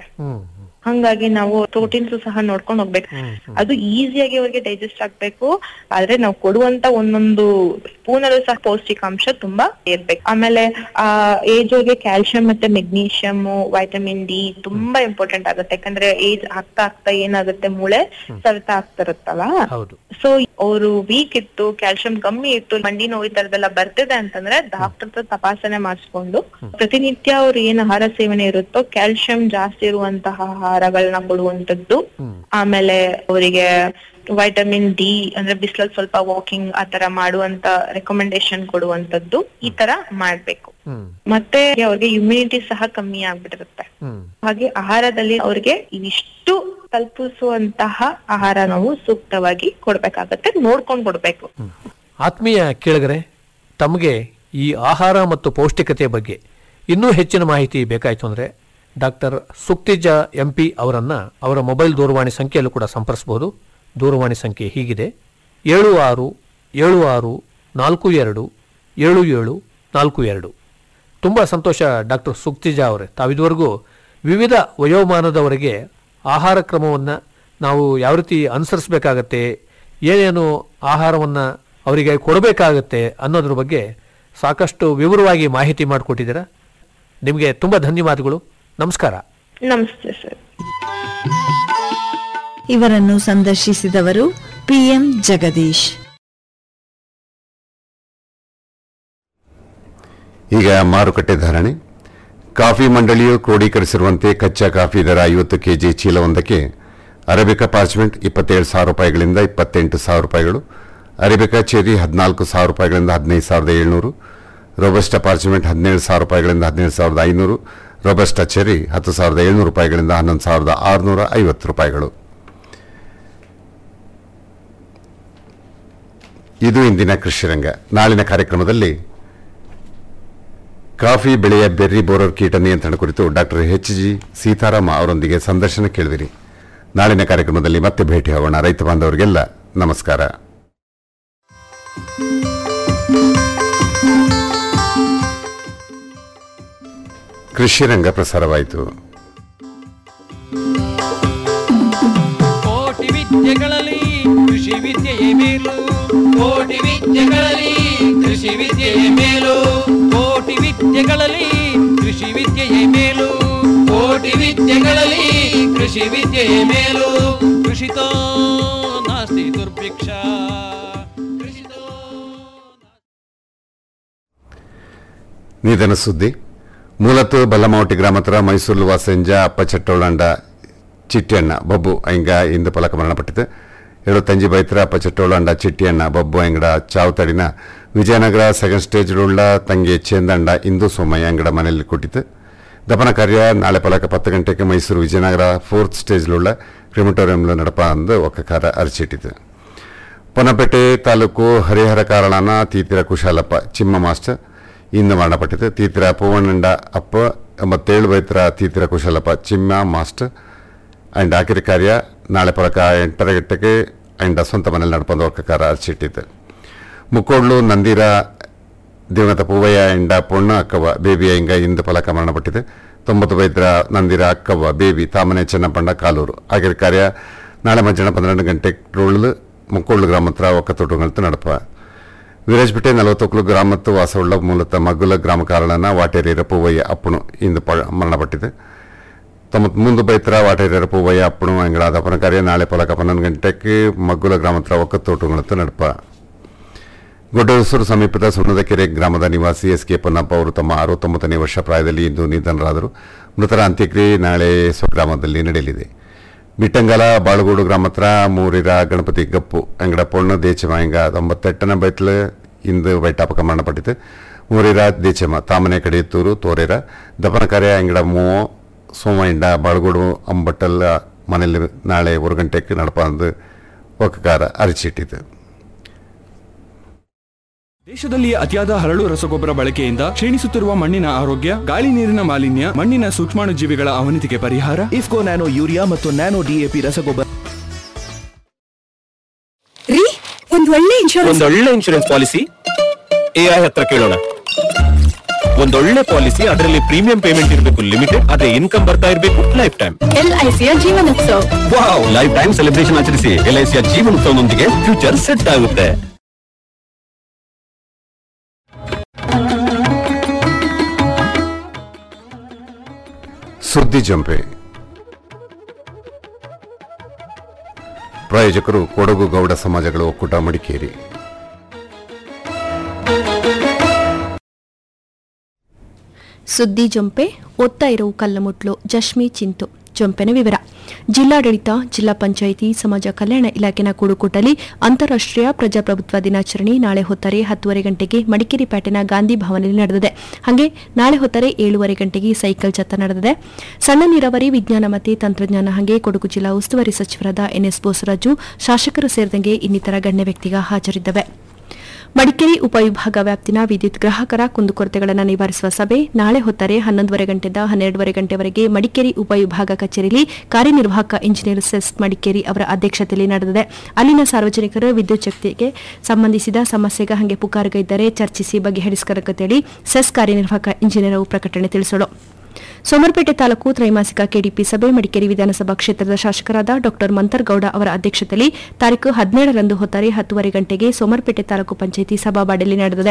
ಹಂಗಾಗಿ ನಾವು ಪ್ರೋಟೀನ್ಸ್ ಸಹ ನೋಡ್ಕೊಂಡು ಹೋಗ್ಬೇಕು ಅದು ಈಸಿಯಾಗಿ ಅವ್ರಿಗೆ ಡೈಜೆಸ್ಟ್ ಆಗ್ಬೇಕು ಆದ್ರೆ ನಾವು ಕೊಡುವಂತ ಒಂದೊಂದು ಸ್ಪೂನ್ ಅಲ್ಲೂ ಸಹ ಪೌಷ್ಟಿಕಾಂಶ ತುಂಬಾ ಇರ್ಬೇಕು ಆಮೇಲೆ ಆ ಏಜ್ ಅವ್ರಿಗೆ ಕ್ಯಾಲ್ಸಿಯಂ ಮತ್ತೆ ಮೆಗ್ನೀಷಿಯಂ ವೈಟಮಿನ್ ಡಿ ತುಂಬಾ ಇಂಪಾರ್ಟೆಂಟ್ ಆಗುತ್ತೆ ಯಾಕಂದ್ರೆ ಏಜ್ ಆಗ್ತಾ ಆಗ್ತಾ ಏನಾಗುತ್ತೆ ಮೂಳೆ ಸವೆತ ಆಗ್ತಿರುತ್ತಲ್ಲ ಹೌದು ಸೊ ಅವರು ವೀಕ್ ಇತ್ತು ಕ್ಯಾಲ್ಸಿಯಂ ಕಮ್ಮಿ ಇತ್ತು ಮಂಡಿ ನೋವು ಈ ತರದೆಲ್ಲ ಬರ್ತಿದೆ ಅಂತಂದ್ರೆ ಡಾಕ್ಟರ್ ಹತ್ರ ತಪಾಸಣೆ ಮಾಡಿಸ್ಕೊಂಡು ಪ್ರತಿನಿತ್ಯ ಅವ್ರು ಏನ್ ಆಹಾರ ಸೇವನೆ ಇರುತ್ತೋ ಕ್ಯಾಲ್ಸಿಯಂ ಜಾಸ್ತಿ ಇರುವಂತಹ ಆಹಾರಗಳನ್ನ ಕೊಡುವಂತದ್ದು ಆಮೇಲೆ ಅವರಿಗೆ ವೈಟಮಿನ್ ಡಿ ಅಂದ್ರೆ ಬಿಸಿಲಲ್ಲಿ ಸ್ವಲ್ಪ ವಾಕಿಂಗ್ ಆ ತರ ಮಾಡುವಂತ ರೆಕಮೆಂಡೇಶನ್ ಕೊಡುವಂತದ್ದು ಈ ತರ ಮಾಡ್ಬೇಕು ಮತ್ತೆ ಅವ್ರಿಗೆ ಇಮ್ಯುನಿಟಿ ಸಹ ಕಮ್ಮಿ ಆಗ್ಬಿಟ್ಟಿರುತ್ತೆ ಹಾಗೆ ಆಹಾರದಲ್ಲಿ ಅವ್ರಿಗೆ ಇವಿಷ್ಟು ತಲುಪಿಸುವಂತಹ ಆಹಾರ ನಾವು ಸೂಕ್ತವಾಗಿ ಕೊಡ್ಬೇಕಾಗತ್ತೆ ನೋಡ್ಕೊಂಡ್ ಕೊಡ್ಬೇಕು ಆತ್ಮೀಯ ಕೇಳಿಗರೆ ತಮಗೆ ಈ ಆಹಾರ ಮತ್ತು ಪೌಷ್ಟಿಕತೆ ಬಗ್ಗೆ ಇನ್ನೂ ಹೆಚ್ಚಿನ ಮಾಹಿತಿ ಬೇಕಾಯಿತು ಅಂದರೆ ಡಾಕ್ಟರ್ ಸುಕ್ತಿಜ ಎಂ ಪಿ ಅವರನ್ನು ಅವರ ಮೊಬೈಲ್ ದೂರವಾಣಿ ಸಂಖ್ಯೆಯಲ್ಲೂ ಕೂಡ ಸಂಪರ್ಸ್ಬೋದು ದೂರವಾಣಿ ಸಂಖ್ಯೆ ಹೀಗಿದೆ ಏಳು ಆರು ಏಳು ಆರು ನಾಲ್ಕು ಎರಡು ಏಳು ಏಳು ನಾಲ್ಕು ಎರಡು ತುಂಬ ಸಂತೋಷ ಡಾಕ್ಟರ್ ಸುಕ್ತಿಜಾ ಅವರೇ ತಾವಿದುವರೆಗೂ ವಿವಿಧ ವಯೋಮಾನದವರೆಗೆ ಆಹಾರ ಕ್ರಮವನ್ನು ನಾವು ಯಾವ ರೀತಿ ಅನುಸರಿಸಬೇಕಾಗತ್ತೆ ಏನೇನು ಆಹಾರವನ್ನು ಅವರಿಗೆ ಕೊಡಬೇಕಾಗತ್ತೆ ಅನ್ನೋದ್ರ ಬಗ್ಗೆ ಸಾಕಷ್ಟು ವಿವರವಾಗಿ ಮಾಹಿತಿ ಮಾಡಿಕೊಟ್ಟಿದ್ದೀರಾ ನಿಮಗೆ ತುಂಬ ಧನ್ಯವಾದಗಳು ನಮಸ್ಕಾರ ನಮಸ್ತೆ ಸರ್ ಇವರನ್ನು ಸಂದರ್ಶಿಸಿದವರು ಪಿಎಂ ಜಗದೀಶ್ ಈಗ ಮಾರುಕಟ್ಟೆ ಧಾರಣೆ ಕಾಫಿ ಮಂಡಳಿಯು ಕ್ರೋಢೀಕರಿಸಿರುವಂತೆ ಕಚ್ಚಾ ಕಾಫಿ ದರ ಐವತ್ತು ಕೆಜಿ ಚೀಲವೊಂದಕ್ಕೆ ಅರೇಬಿಕಾ ಪಾರ್ಚ್ಮೆಂಟ್ ಇಪ್ಪತ್ತೇಳು ಸಾವಿರ ರೂಪಾಯಿಗಳಿಂದ ಇಪ್ಪತ್ತೆಂಟು ಸಾವಿರ ರೂಪಾಯಿಗಳು ಅರೇಬಿಕಾ ಚೆರಿ ಹದಿನಾಲ್ಕು ಸಾವಿರ ರೂಪಾಯಿಗಳಿಂದ ಹದಿನೈದು ಸಾವಿರದ ಏಳ್ನೂರು ರೋಬಸ್ಟಾ ಪಾರ್ಚ್ಮೆಂಟ್ ಹದಿನೇಳು ಸಾವಿರ ರೂಪಾಯಿಗಳಿಂದ ಹದಿನೇಳು ಸಾವಿರದ ಐನೂರು ರೋಬಸ್ಟಾ ಚೆರಿ ಹತ್ತು ಸಾವಿರದ ಏಳ್ನೂರು ರೂಪಾಯಿಗಳಿಂದ ಹನ್ನೊಂದು ಸಾವಿರದ ಆರುನೂರ ಐವತ್ತು ರೂಪಾಯಿಗಳು ಇದು ಇಂದಿನ ಕೃಷಿ ರಂಗ ನಾಳಿನ ಕಾರ್ಯಕ್ರಮದಲ್ಲಿ ಕಾಫಿ ಬೆಳೆಯ ಬೆರ್ರಿ ಬೋರರ್ ಕೀಟ ನಿಯಂತ್ರಣ ಕುರಿತು ಡಾಕ್ಟರ್ ಎಚ್ ಜಿ ಸೀತಾರಾಮ ಅವರೊಂದಿಗೆ ಸಂದರ್ಶನ ಕೇಳಿದಿರಿ ನಾಳಿನ ಕಾರ್ಯಕ್ರಮದಲ್ಲಿ ಮತ್ತೆ ಭೇಟಿಯಾಗೋಣ ರೈತ ಬಾಂಧವರಿಗೆಲ್ಲ ನಮಸ್ಕಾರ ಕೃಷಿ ರಂಗ ಪ್ರಸಾರವಾಯಿತು ಕೋಟಿ ವಿದ್ಯೆಗಳಲ್ಲಿ ಕೃಷಿ ವಿದ್ಯೆಯೇ ಮೇಲು ಕೋಟಿ ವಿದ್ಯೆಗಳಲ್ಲಿ ಕೃಷಿ ವಿದ್ಯೆಯೇ ಮೇಲು ಕೋಟಿ ವಿದ್ಯೆಗಳಲ್ಲಿ ಕೃಷಿ ವಿದ್ಯೆಯೇ ಮೇಲು ಕೋಟಿ ವಿದ್ಯೆಗಳಲ್ಲಿ ಕೃಷಿ ವಿದ್ಯೆಯೇ ಮೇಲು ಕೃಷಿತೋ ನಾಸ್ತಿ ದುರ್ಭಿಕ್ಷ ಕೃಷಿತೋ ನಿಧನ ಸುದ್ದಿ ಮೂಲತಃ ಬಲ್ಲಮಾವಟಿ ಗ್ರಾಮ ಹತ್ರ ಮೈಸೂರು ವಾಸಂಜ ಅಪ್ಪ ಚಟ್ಟೋಳಂಡ ಚಿಟ್ಟಿಯಣ್ಣ ಬಬ್ಬು ಹಿಂಗ ಇಂದು ಫಲಕ ಮರಣಪಟ್ಟಿದೆ ಎರಡು ತಂಜಿ ಬೈತ್ರ ಅಪ್ಪ ಚಟ್ಟೋಳಂಡ ಚಿಟ್ಟಿಯಣ್ಣ ಬಬ್ಬು ಅಂಗಡ ಚಾವತಡಿನ ವಿಜಯನಗರ ಸೆಕೆಂಡ್ ಸ್ಟೇಜ್ലുള്ള ತಂಗಿ ಚೇಂದಂಡ ಇಂದು ಸೋಮಯ್ಯ ಅಂಗಡ ಮನೆಯಲ್ಲಿ ಕೊಟ್ಟಿತು ದಪನ ಕಾರ್ಯ ನಾಳೆ ಫಲಕ ಪತ್ತು ಗಂಟೆಗೆ ಮೈಸೂರು ವಿಜಯನಗರ ಫೋರ್ತ್ ಸ್ಟೇಜ್ലുള്ള ಕ್ರಿಮಿಟೋರಿಯಂలో ನಡಪ ಅಂದು ಒಕ್ಕಕಾರ ಅರಚಿಟ್ಟಿತು ಪೊನ್ನಪೇಟೆ ತಾಲೂಕು ಹರಿಹರ ಕಾರಣನ ತೀತಿರ ಕುಶಾಲಪ್ಪ ಚಿಮ್ಮ ಮಾಸ್ಟರ್ ಇಂದು ಮರಣಪಟ್ಟಿತು ತೀತಿರ ಪೂವಣ್ಣಂಡ ಅಪ್ಪ ಎಂಬತ್ತೇಳು ಬೈತ್ರ ತೀತಿರ ಕುಶಾಲಪ್ಪ ಚಿಮ್ಮ ಮಾಸ್ಟರ್ ಅಂಡ್ ಆಕಿರಿ ಕಾರ್ಯ ನಾಳೆ ಪೊಲಕ ಎಂಟರ ಗಂಟೆಗೆ ಅಂಡ್ ಸ್ವಂತ ಮನೇಲಿ ನಡ್ಕೊಂಡು ಹೋಗಕಾರ ಅರ್ಚಿಟ್ಟಿತ್ತು ಮುಕ್ಕೋಡ್ಲು ನಂದಿರ ದಿವಂಗತ ಪೂವಯ್ಯ ಎಂಡ ಪೊಣ್ಣ ಅಕ್ಕವ್ವ ಬೇಬಿಯ ಹಿಂಗ ಇಂದು ಫಲಕ ಮರಣಪಟ್ಟಿದೆ ತೊಂಬತ್ತು ವೈದ್ಯರ ನಂದಿರ ಅಕ್ಕವ್ವ ಬೇಬಿ ತಾಮನೆ ಚೆನ್ನಪಂಡ ಕಾಲೂರು ಆಗಿರ ಕಾರ್ಯ ನಾಳೆ ಮಧ್ಯಾಹ್ನ ಪನ್ನೆರಡು ಗಂಟೆ ರೋಳು ಮುಕ್ಕೋಳ್ಳು ಗ್ರಾಮತ್ರ ಒಕ್ಕತೋಟುಗಳತ್ತು ನಡಪ ವಿರಾಜ್ಪೇಟೆ ನಲವತ್ತೊಕ್ಲು ಗ್ರಾಮತ್ತು ವಾಸವುಳ್ಳ ಮೂಲತಃ ಮಗ್ಗುಲ ಗ್ರಾಮ ಕಾರಣನ ವಾಟೇರಿಯರ ಪೂವಯ್ಯ ಅಪ್ಪಣು ಇಂದು ಪ- ಮರಣಪಟ್ಟಿದೆ ತೊಂಬತ್ ಮುಂದು ಬೈತ್ರ ವಾಟೇರಿಯರ ಪೂವಯ್ಯ ಅಪ್ಪಣು ಅಂಗಳಾದ ಅಪನ ಕಾರ್ಯ ನಾಳೆ ಪಲಕ ಪನ್ನೊಂದು ಗಂಟೆಗೆ ಮಗ್ಗುಲ ಗ್ರಾಮತ್ರ ಒಕ್ಕತೋಟುಗಳತ್ತು ನಡಪ ಗೊಡ್ಡಹೊಸೂರು ಸಮೀಪದ ಸುಣ್ಣದಕೆರೆ ಗ್ರಾಮದ ನಿವಾಸಿ ಎಸ್ ಕೆ ಪೊನ್ನಪ್ಪ ಅವರು ತಮ್ಮ ಅರವತ್ತೊಂಬತ್ತನೇ ವರ್ಷ ಪ್ರಾಯದಲ್ಲಿ ಇಂದು ನಿಧನರಾದರು ಮೃತರ ಅಂತ್ಯಕ್ರಿಯೆ ನಾಳೆ ಸ್ವಗ್ರಾಮದಲ್ಲಿ ನಡೆಯಲಿದೆ ಬಿಟ್ಟಂಗಲ ಬಾಳುಗೋಡು ಗ್ರಾಮ ಹತ್ರ ಮೂರಿರ ಗಣಪತಿ ಗಪ್ಪು ಅಂಗಡ ಪೊಣ್ಣ ದೇಚಮ ಹಿಂಗ ತೊಂಬತ್ತೆಟ್ಟನ ಬೈತ್ಲು ಇಂದು ಬೈಟಾಪಕ ಮರಣಪಟ್ಟಿತು ಮೂರಿರ ದೇಚಮ ತಾಮನೆ ಕಡೆಯತ್ತೂರು ತೋರೇರ ದಪನ ಕಾರ್ಯ ಅಂಗಡ ಮೂವೋ ಸೋಮ ಇಂಡ ಬಾಳುಗೋಡು ಅಂಬಟ್ಟಲ್ಲ ಮನೆಯಲ್ಲಿ ನಾಳೆ ಒಂದು ಗಂಟೆಗೆ ನಡಪಂದು ಒಕ್ಕಕಾರ ಅರಚಿಟ್ಟಿತು ದೇಶದಲ್ಲಿ ಅತಿಯಾದ ಹರಳು ರಸಗೊಬ್ಬರ ಬಳಕೆಯಿಂದ ಕ್ಷೀಣಿಸುತ್ತಿರುವ ಮಣ್ಣಿನ ಆರೋಗ್ಯ ಗಾಳಿ ನೀರಿನ ಮಾಲಿನ್ಯ ಮಣ್ಣಿನ ಸೂಕ್ಷ್ಮಾಣುಜೀವಿಗಳ ಅವನತಿಗೆ ಪರಿಹಾರ ಇಫ್ಕೋ ನ್ಯಾನೋ ಯೂರಿಯಾ ಮತ್ತು ನ್ಯಾನೋ ಡಿಎಪಿ ರಸಗೊಬ್ಬರ ರೀ ಒಂದ್ ಒಳ್ಳೆ ಇನ್ಶೂರೆನ್ಸ್ ಒಂದೊಳ್ಳೆ ಇನ್ಶೂರೆನ್ಸ್ ಪಾಲಿಸಿ ಎಐ ಹತ್ರ ಕೇಳೋಣ ಒಂದೊಳ್ಳೆ ಪಾಲಿಸಿ ಅದರಲ್ಲಿ ಪ್ರೀಮಿಯಂ ಪೇಮೆಂಟ್ ಇರಬೇಕು ಲಿಮಿಟೆಡ್ ಅದೇ ಇನ್ಕಮ್ ಬರ್ತಾ ಇರಬೇಕು ಲೈಫ್ ಟೈಮ್ ಎಲ್ಐಸಿಯ ಜೀವನೋತ್ಸವ ವಾವ್ ಲೈಫ್ ಟೈಮ್ ಸೆಲೆಬ್ರೇಷನ್ ಆಚರಿಸಿ ಎಲ್ಐಸಿಯ ಜೀವನೋತ್ಸವದೊಂದಿಗೆ ಫ್ಯೂಚರ್ ಸೆಟ್ ಆಗುತ್ತೆ ಸುದ್ದಿ ಜಂಪೆ ಪ್ರಾಯೋಜಕರು ಕೊಡಗು ಗೌಡ ಸಮಾಜಗಳ ಒಕ್ಕೂಟ ಮಡಿಕೇರಿ ಸುದ್ದಿ ಜೊಂಪೆ ಓದ್ತಾ ಇರೋ ಕಲ್ಲಮುಟ್ಲು ಜಶ್ಮಿ ಚಿಂತು ಜೊಂಪೆನ ವಿವರ ಜಿಲ್ಲಾಡಳಿತ ಜಿಲ್ಲಾ ಪಂಚಾಯಿತಿ ಸಮಾಜ ಕಲ್ಯಾಣ ಇಲಾಖೆನ ಕೂಡುಕೂಟಲಿ ಅಂತಾರಾಷ್ಟ್ರೀಯ ಪ್ರಜಾಪ್ರಭುತ್ವ ದಿನಾಚರಣೆ ನಾಳೆ ಹೊತ್ತರೆ ಹತ್ತುವರೆ ಗಂಟೆಗೆ ಮಡಿಕೇರಿ ಪೇಟೆನ ಗಾಂಧಿ ಭವನದಲ್ಲಿ ನಡೆದಿದೆ ಹಾಗೆ ನಾಳೆ ಹೊತ್ತರೆ ಏಳುವರೆ ಗಂಟೆಗೆ ಸೈಕಲ್ ಜತ್ತ ನಡೆದಿದೆ ಸಣ್ಣ ನೀರಾವರಿ ವಿಜ್ಞಾನ ಮತ್ತು ತಂತ್ರಜ್ಞಾನ ಹಾಗೆ ಕೊಡಗು ಜಿಲ್ಲಾ ಉಸ್ತುವಾರಿ ಸಚಿವರಾದ ಎನ್ಎಸ್ ಬೋಸರಾಜು ಶಾಸಕರು ಸೇರಿದಂತೆ ಇನ್ನಿತರ ಗಣ್ಯ ವ್ಯಕ್ತಿಗ ಹಾಜರಿದ್ದವೆ ಮಡಿಕೇರಿ ಉಪವಿಭಾಗ ವ್ಯಾಪ್ತಿನ ವಿದ್ಯುತ್ ಗ್ರಾಹಕರ ಕುಂದುಕೊರತೆಗಳನ್ನು ನಿವಾರಿಸುವ ಸಭೆ ನಾಳೆ ಹೊತ್ತರೆ ಹನ್ನೊಂದುವರೆ ಗಂಟೆಯಿಂದ ಹನ್ನೆರಡುವರೆ ಗಂಟೆವರೆಗೆ ಮಡಿಕೇರಿ ಉಪವಿಭಾಗ ಕಚೇರಿಯಲ್ಲಿ ಕಾರ್ಯನಿರ್ವಾಹಕ ಇಂಜಿನಿಯರ್ ಸೆಸ್ ಮಡಿಕೇರಿ ಅವರ ಅಧ್ಯಕ್ಷತೆಯಲ್ಲಿ ನಡೆದಿದೆ ಅಲ್ಲಿನ ಸಾರ್ವಜನಿಕರು ವಿದ್ಯುತ್ ಶಕ್ತಿಗೆ ಸಂಬಂಧಿಸಿದ ಸಮಸ್ಯೆಗೆ ಹಾಗೆ ಪುಕಾರುಗ ಇದ್ದರೆ ಚರ್ಚಿಸಿ ಬಗೆಹರಿಸಿಕೊಳ್ಳುತ್ತೇಳಿ ಸೆಸ್ ಕಾರ್ಯನಿರ್ವಾಹಕ ಇಂಜಿನಿಯರ್ ಅವು ಪ್ರಕಟಣೆ ತಿಳಿಸಲು ಸೋಮರ್ಪೇಟೆ ತಾಲೂಕು ತ್ರೈಮಾಸಿಕ ಕೆಡಿಪಿ ಸಭೆ ಮಡಿಕೇರಿ ವಿಧಾನಸಭಾ ಕ್ಷೇತ್ರದ ಶಾಸಕರಾದ ಡಾ ಮಂತರ್ಗೌಡ ಅವರ ಅಧ್ಯಕ್ಷತೆಯಲ್ಲಿ ತಾರೀಕು ಹದಿನೇಳರಂದು ಹೊತ್ತಾರೆ ಹತ್ತುವರೆ ಗಂಟೆಗೆ ಸೋಮರ್ಪೇಟೆ ತಾಲೂಕು ಪಂಚಾಯಿತಿ ಸಭಾವಾಡಿಯಲ್ಲಿ ನಡೆದಿದೆ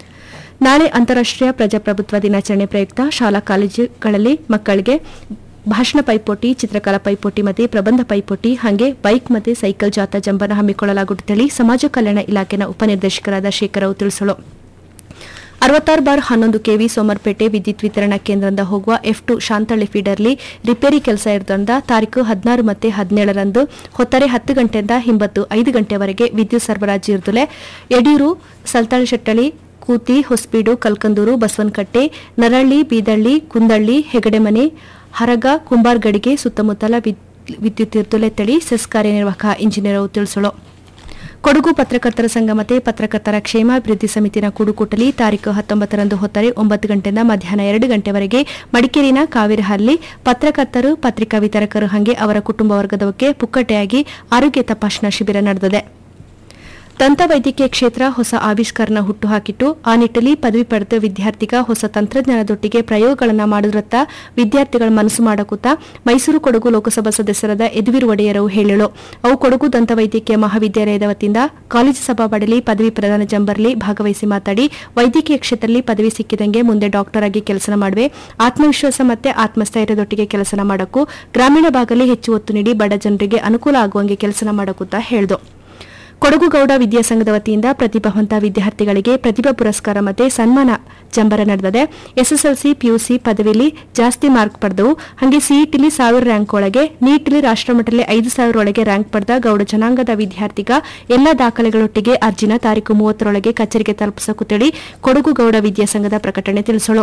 ನಾಳೆ ಅಂತಾರಾಷ್ಟ್ರೀಯ ಪ್ರಜಾಪ್ರಭುತ್ವ ದಿನಾಚರಣೆ ಪ್ರಯುಕ್ತ ಶಾಲಾ ಕಾಲೇಜುಗಳಲ್ಲಿ ಮಕ್ಕಳಿಗೆ ಭಾಷಣ ಪೈಪೋಟಿ ಚಿತ್ರಕಲಾ ಪೈಪೋಟಿ ಮತ್ತು ಪ್ರಬಂಧ ಪೈಪೋಟಿ ಹಾಗೆ ಬೈಕ್ ಮತ್ತು ಸೈಕಲ್ ಜಾಥಾ ಜಂಬನ ಹಮ್ಮಿಕೊಳ್ಳಲಾಗುತ್ತದೆ ಸಮಾಜ ಕಲ್ಯಾಣ ಇಲಾಖೆನ ಉಪನಿರ್ದೇಶಕರಾದ ಶೇಖರ್ ಅವರು ತಿಳಿಸಲು ಅರವತ್ತಾರು ಬಾರ್ ಹನ್ನೊಂದು ಕೆವಿ ಸೋಮರ್ಪೇಟೆ ವಿದ್ಯುತ್ ವಿತರಣಾ ಕೇಂದ್ರದಿಂದ ಹೋಗುವ ಎಫ್ ಟು ಶಾಂತಳ್ಳಿ ಫೀಡರ್ಲಿ ರಿಪೇರಿ ಕೆಲಸ ಇರೋದ್ರಿಂದ ತಾರೀಕು ಹದಿನಾರು ಮತ್ತು ಹದಿನೇಳರಂದು ಹೊತ್ತರೆ ಹತ್ತು ಗಂಟೆಯಿಂದ ಹಿಂಬತ್ತು ಐದು ಗಂಟೆವರೆಗೆ ವಿದ್ಯುತ್ ಸರಬರಾಜು ಇರುತ್ತಲೆ ಯಡಿಯೂರು ಸಲ್ತಾಳ ಶೆಟ್ಟಳಿ ಕೂತಿ ಹೊಸಬೀಡು ಕಲ್ಕಂದೂರು ಬಸವನಕಟ್ಟೆ ನರಳ್ಳಿ ಬೀದಳ್ಳಿ ಕುಂದಳ್ಳಿ ಹೆಗಡೆಮನೆ ಹರಗ ಕುಂಬಾರ್ಗಡಿಗೆ ಸುತ್ತಮುತ್ತಲ ವಿದ್ಯುತ್ ಇರ್ತಲೆ ತಳಿ ಸೆಸ್ ಕಾರ್ಯನಿರ್ವಾಹಕ ಇಂಜಿನಿಯರ್ ಅವರು ತಿಳಿಸಲು ಕೊಡಗು ಪತ್ರಕರ್ತರ ಸಂಘ ಮತ್ತು ಪತ್ರಕರ್ತರ ಕ್ಷೇಮಾಭಿವೃದ್ಧಿ ಸಮಿತಿನ ಕೂಡುಕೂಟಲಿ ತಾರೀಕು ಹತ್ತೊಂಬತ್ತರಂದು ಹೊತ್ತರೆ ಒಂಬತ್ತು ಗಂಟೆಯಿಂದ ಮಧ್ಯಾಹ್ನ ಎರಡು ಗಂಟೆವರೆಗೆ ಮಡಿಕೇರಿನ ಕಾವೇರಿಹಳ್ಳಿ ಪತ್ರಕರ್ತರು ಪತ್ರಿಕಾ ವಿತರಕರು ಹಾಗೆ ಅವರ ಕುಟುಂಬ ವರ್ಗದವಕ್ಕೆ ಪುಕ್ಕಟೆಯಾಗಿ ಆರೋಗ್ಯ ತಪಾಸಣಾ ಶಿಬಿರ ನಡೆದಿದೆ ದಂತವೈದ್ಯಕೀಯ ಕ್ಷೇತ್ರ ಹೊಸ ಆವಿಷ್ಕಾರನ ಹುಟ್ಟುಹಾಕಿಟ್ಟು ಆ ನಿಟ್ಟಲ್ಲಿ ಪದವಿ ಪಡೆದ ವಿದ್ಯಾರ್ಥಿಗ ಹೊಸ ತಂತ್ರಜ್ಞಾನದೊಟ್ಟಿಗೆ ಪ್ರಯೋಗಗಳನ್ನು ಮಾಡುವುದತ್ತ ವಿದ್ಯಾರ್ಥಿಗಳ ಮನಸ್ಸು ಮಾಡಕುತ್ತಾ ಮೈಸೂರು ಕೊಡಗು ಲೋಕಸಭಾ ಸದಸ್ಯರಾದ ಯದುವೀರ್ ಒಡೆಯರವು ಹೇಳಲು ಅವು ಕೊಡಗು ದಂತವೈದ್ಯಕೀಯ ಮಹಾವಿದ್ಯಾಲಯದ ವತಿಯಿಂದ ಕಾಲೇಜು ಸಭಾಬಡಲಿ ಪದವಿ ಪ್ರದಾನ ಜಂಬರ್ಲಿ ಭಾಗವಹಿಸಿ ಮಾತಾಡಿ ವೈದ್ಯಕೀಯ ಕ್ಷೇತ್ರದಲ್ಲಿ ಪದವಿ ಸಿಕ್ಕಿದಂಗೆ ಮುಂದೆ ಡಾಕ್ಟರ್ ಆಗಿ ಕೆಲಸ ಮಾಡುವೆ ಆತ್ಮವಿಶ್ವಾಸ ಮತ್ತೆ ಆತ್ಮಸ್ಥೈರ್ಯದೊಟ್ಟಿಗೆ ಕೆಲಸ ಮಾಡಕ್ಕೂ ಗ್ರಾಮೀಣ ಭಾಗದಲ್ಲಿ ಹೆಚ್ಚು ಒತ್ತು ನೀಡಿ ಬಡ ಜನರಿಗೆ ಅನುಕೂಲ ಆಗುವಂಗೆ ಕೆಲಸ ಮಾಡಕುತ್ತಾ ಹೇಳಿದು ಕೊಡಗು ಗೌಡ ವಿದ್ಯಾಸಂಘದ ವತಿಯಿಂದ ಪ್ರತಿಭಾವಂತ ವಿದ್ಯಾರ್ಥಿಗಳಿಗೆ ಪ್ರತಿಭಾ ಪುರಸ್ಕಾರ ಮತ್ತು ಸನ್ಮಾನ ಜಂಬರ ನಡೆದಿದೆ ಎಸ್ಎಸ್ಎಲ್ಸಿ ಪಿಯುಸಿ ಪದವಿಲಿ ಜಾಸ್ತಿ ಮಾರ್ಕ್ ಪಡೆದವು ಹಾಗೆ ಸಿಇಟಿಲಿ ಸಾವಿರ ರ್ಯಾಂಕ್ ಒಳಗೆ ನೀಟ್ಲಿ ರಾಷ್ಟ್ರಮಟ್ಟದಲ್ಲಿ ಐದು ಸಾವಿರ ಒಳಗೆ ರ್ಯಾಂಕ್ ಪಡೆದ ಗೌಡ ಜನಾಂಗದ ವಿದ್ಯಾರ್ಥಿಗ ಎಲ್ಲ ದಾಖಲೆಗಳೊಟ್ಟಿಗೆ ಅರ್ಜಿನ ತಾರೀಕು ಮೂವತ್ತರೊಳಗೆ ಕಚೇರಿಗೆ ತಲುಪಿಸಕುತ್ತೇಳಿ ಕೊಡಗು ಗೌಡ ವಿದ್ಯಾಸಂಘದ ಪ್ರಕಟಣೆ ತಿಳಿಸಲು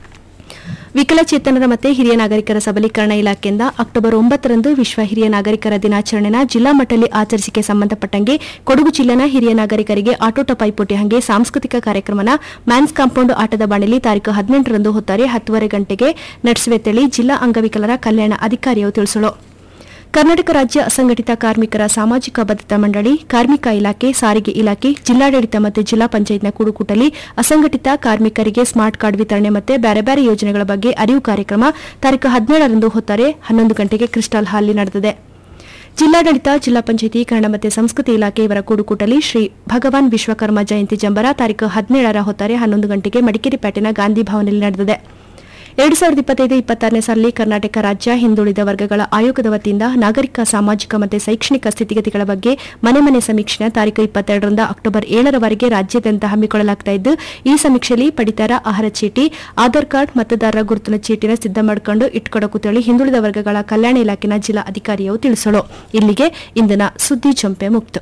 ವಿಕಲಚೇತನರ ಮತ್ತು ಹಿರಿಯ ನಾಗರಿಕರ ಸಬಲೀಕರಣ ಇಲಾಖೆಯಿಂದ ಅಕ್ಟೋಬರ್ ಒಂಬತ್ತರಂದು ವಿಶ್ವ ಹಿರಿಯ ನಾಗರಿಕರ ದಿನಾಚರಣೆನ ಜಿಲ್ಲಾ ಮಟ್ಟದಲ್ಲಿ ಆಚರಿಸಿಕೆ ಸಂಬಂಧಪಟ್ಟಂಗೆ ಕೊಡಗು ಜಿಲ್ಲೆನ ಹಿರಿಯ ನಾಗರಿಕರಿಗೆ ಆಟೋಟ ಪೈಪೋಟಿ ಹಾಗೆ ಸಾಂಸ್ಕೃತಿಕ ಕಾರ್ಯಕ್ರಮನ ಮ್ಯಾನ್ಸ್ ಕಾಂಪೌಂಡ್ ಆಟದ ಬಾಣಿಲಿ ತಾರೀಕು ಹದಿನೆಂಟರಂದು ಹೊತ್ತಾರೆ ಹತ್ತುವರೆ ಗಂಟೆಗೆ ನಡೆಸುವೆ ತಿಳಿ ಜಿಲ್ಲಾ ಅಂಗವಿಕಲರ ಕಲ್ಯಾಣ ಅಧಿಕಾರಿಯು ತಿಳಿಸಲು ಕರ್ನಾಟಕ ರಾಜ್ಯ ಅಸಂಘಟಿತ ಕಾರ್ಮಿಕರ ಸಾಮಾಜಿಕ ಭದ್ರತಾ ಮಂಡಳಿ ಕಾರ್ಮಿಕ ಇಲಾಖೆ ಸಾರಿಗೆ ಇಲಾಖೆ ಜಿಲ್ಲಾಡಳಿತ ಮತ್ತು ಜಿಲ್ಲಾ ಪಂಚಾಯತ್ನ ಕೂಡುಕೂಟಲಿ ಅಸಂಘಟಿತ ಕಾರ್ಮಿಕರಿಗೆ ಸ್ಮಾರ್ಟ್ ಕಾರ್ಡ್ ವಿತರಣೆ ಮತ್ತು ಬೇರೆ ಬೇರೆ ಯೋಜನೆಗಳ ಬಗ್ಗೆ ಅರಿವು ಕಾರ್ಯಕ್ರಮ ತಾರೀಕು ಹದಿನೇಳರಂದು ಹೊತ್ತಾರೆ ಹನ್ನೊಂದು ಗಂಟೆಗೆ ಕ್ರಿಸ್ಟಲ್ ಹಾಲ್ನಲ್ಲಿ ನಡೆದಿದೆ ಜಿಲ್ಲಾಡಳಿತ ಜಿಲ್ಲಾ ಪಂಚಾಯಿತಿ ಕನ್ನಡ ಮತ್ತು ಸಂಸ್ಕೃತಿ ಇಲಾಖೆ ಇವರ ಕೂಡುಕೂಟಲಿ ಶ್ರೀ ಭಗವಾನ್ ವಿಶ್ವಕರ್ಮ ಜಯಂತಿ ಜಂಬರ ತಾರೀಕು ಹದಿನೇಳರ ಹೊತ್ತಾರೆ ಹನ್ನೊಂದು ಗಂಟೆಗೆ ಮಡಿಕೇರಿ ಪೇಟೆನ ಗಾಂಧಿ ಭವನದಲ್ಲಿ ನಡೆದಿದೆ ಎರಡು ಸಾವಿರದ ಇಪ್ಪತ್ತೈದು ಇಪ್ಪತ್ತಾರನೇ ಸಾಲಿನಲ್ಲಿ ಕರ್ನಾಟಕ ರಾಜ್ಯ ಹಿಂದುಳಿದ ವರ್ಗಗಳ ಆಯೋಗದ ವತಿಯಿಂದ ನಾಗರಿಕ ಸಾಮಾಜಿಕ ಮತ್ತು ಶೈಕ್ಷಣಿಕ ಸ್ಥಿತಿಗತಿಗಳ ಬಗ್ಗೆ ಮನೆ ಮನೆ ಸಮೀಕ್ಷೆನ ತಾರೀಕು ಇಪ್ಪತ್ತೆರಡರಿಂದ ಅಕ್ಟೋಬರ್ ಏಳರವರೆಗೆ ರಾಜ್ಯಾದ್ಯಂತ ಹಮ್ಮಿಕೊಳ್ಳಲಾಗುತ್ತಿದ್ದು ಈ ಸಮೀಕ್ಷೆಯಲ್ಲಿ ಪಡಿತರ ಆಹಾರ ಚೀಟಿ ಆಧಾರ್ ಕಾರ್ಡ್ ಮತದಾರರ ಗುರುತಿನ ಚೀಟಿನ ಸಿದ್ಧ ಮಾಡಿಕೊಂಡು ಇಟ್ಕೊಡಕು ತಿಳಿ ಹಿಂದುಳಿದ ವರ್ಗಗಳ ಕಲ್ಯಾಣ ಇಲಾಖೆನ ಜಿಲ್ಲಾ ಅಧಿಕಾರಿಯು ತಿಳಿಸಲು ಇಲ್ಲಿಗೆ ಇಂದಿನ ಸುದ್ದಿ ಚಂಪೆ ಮುಕ್ತು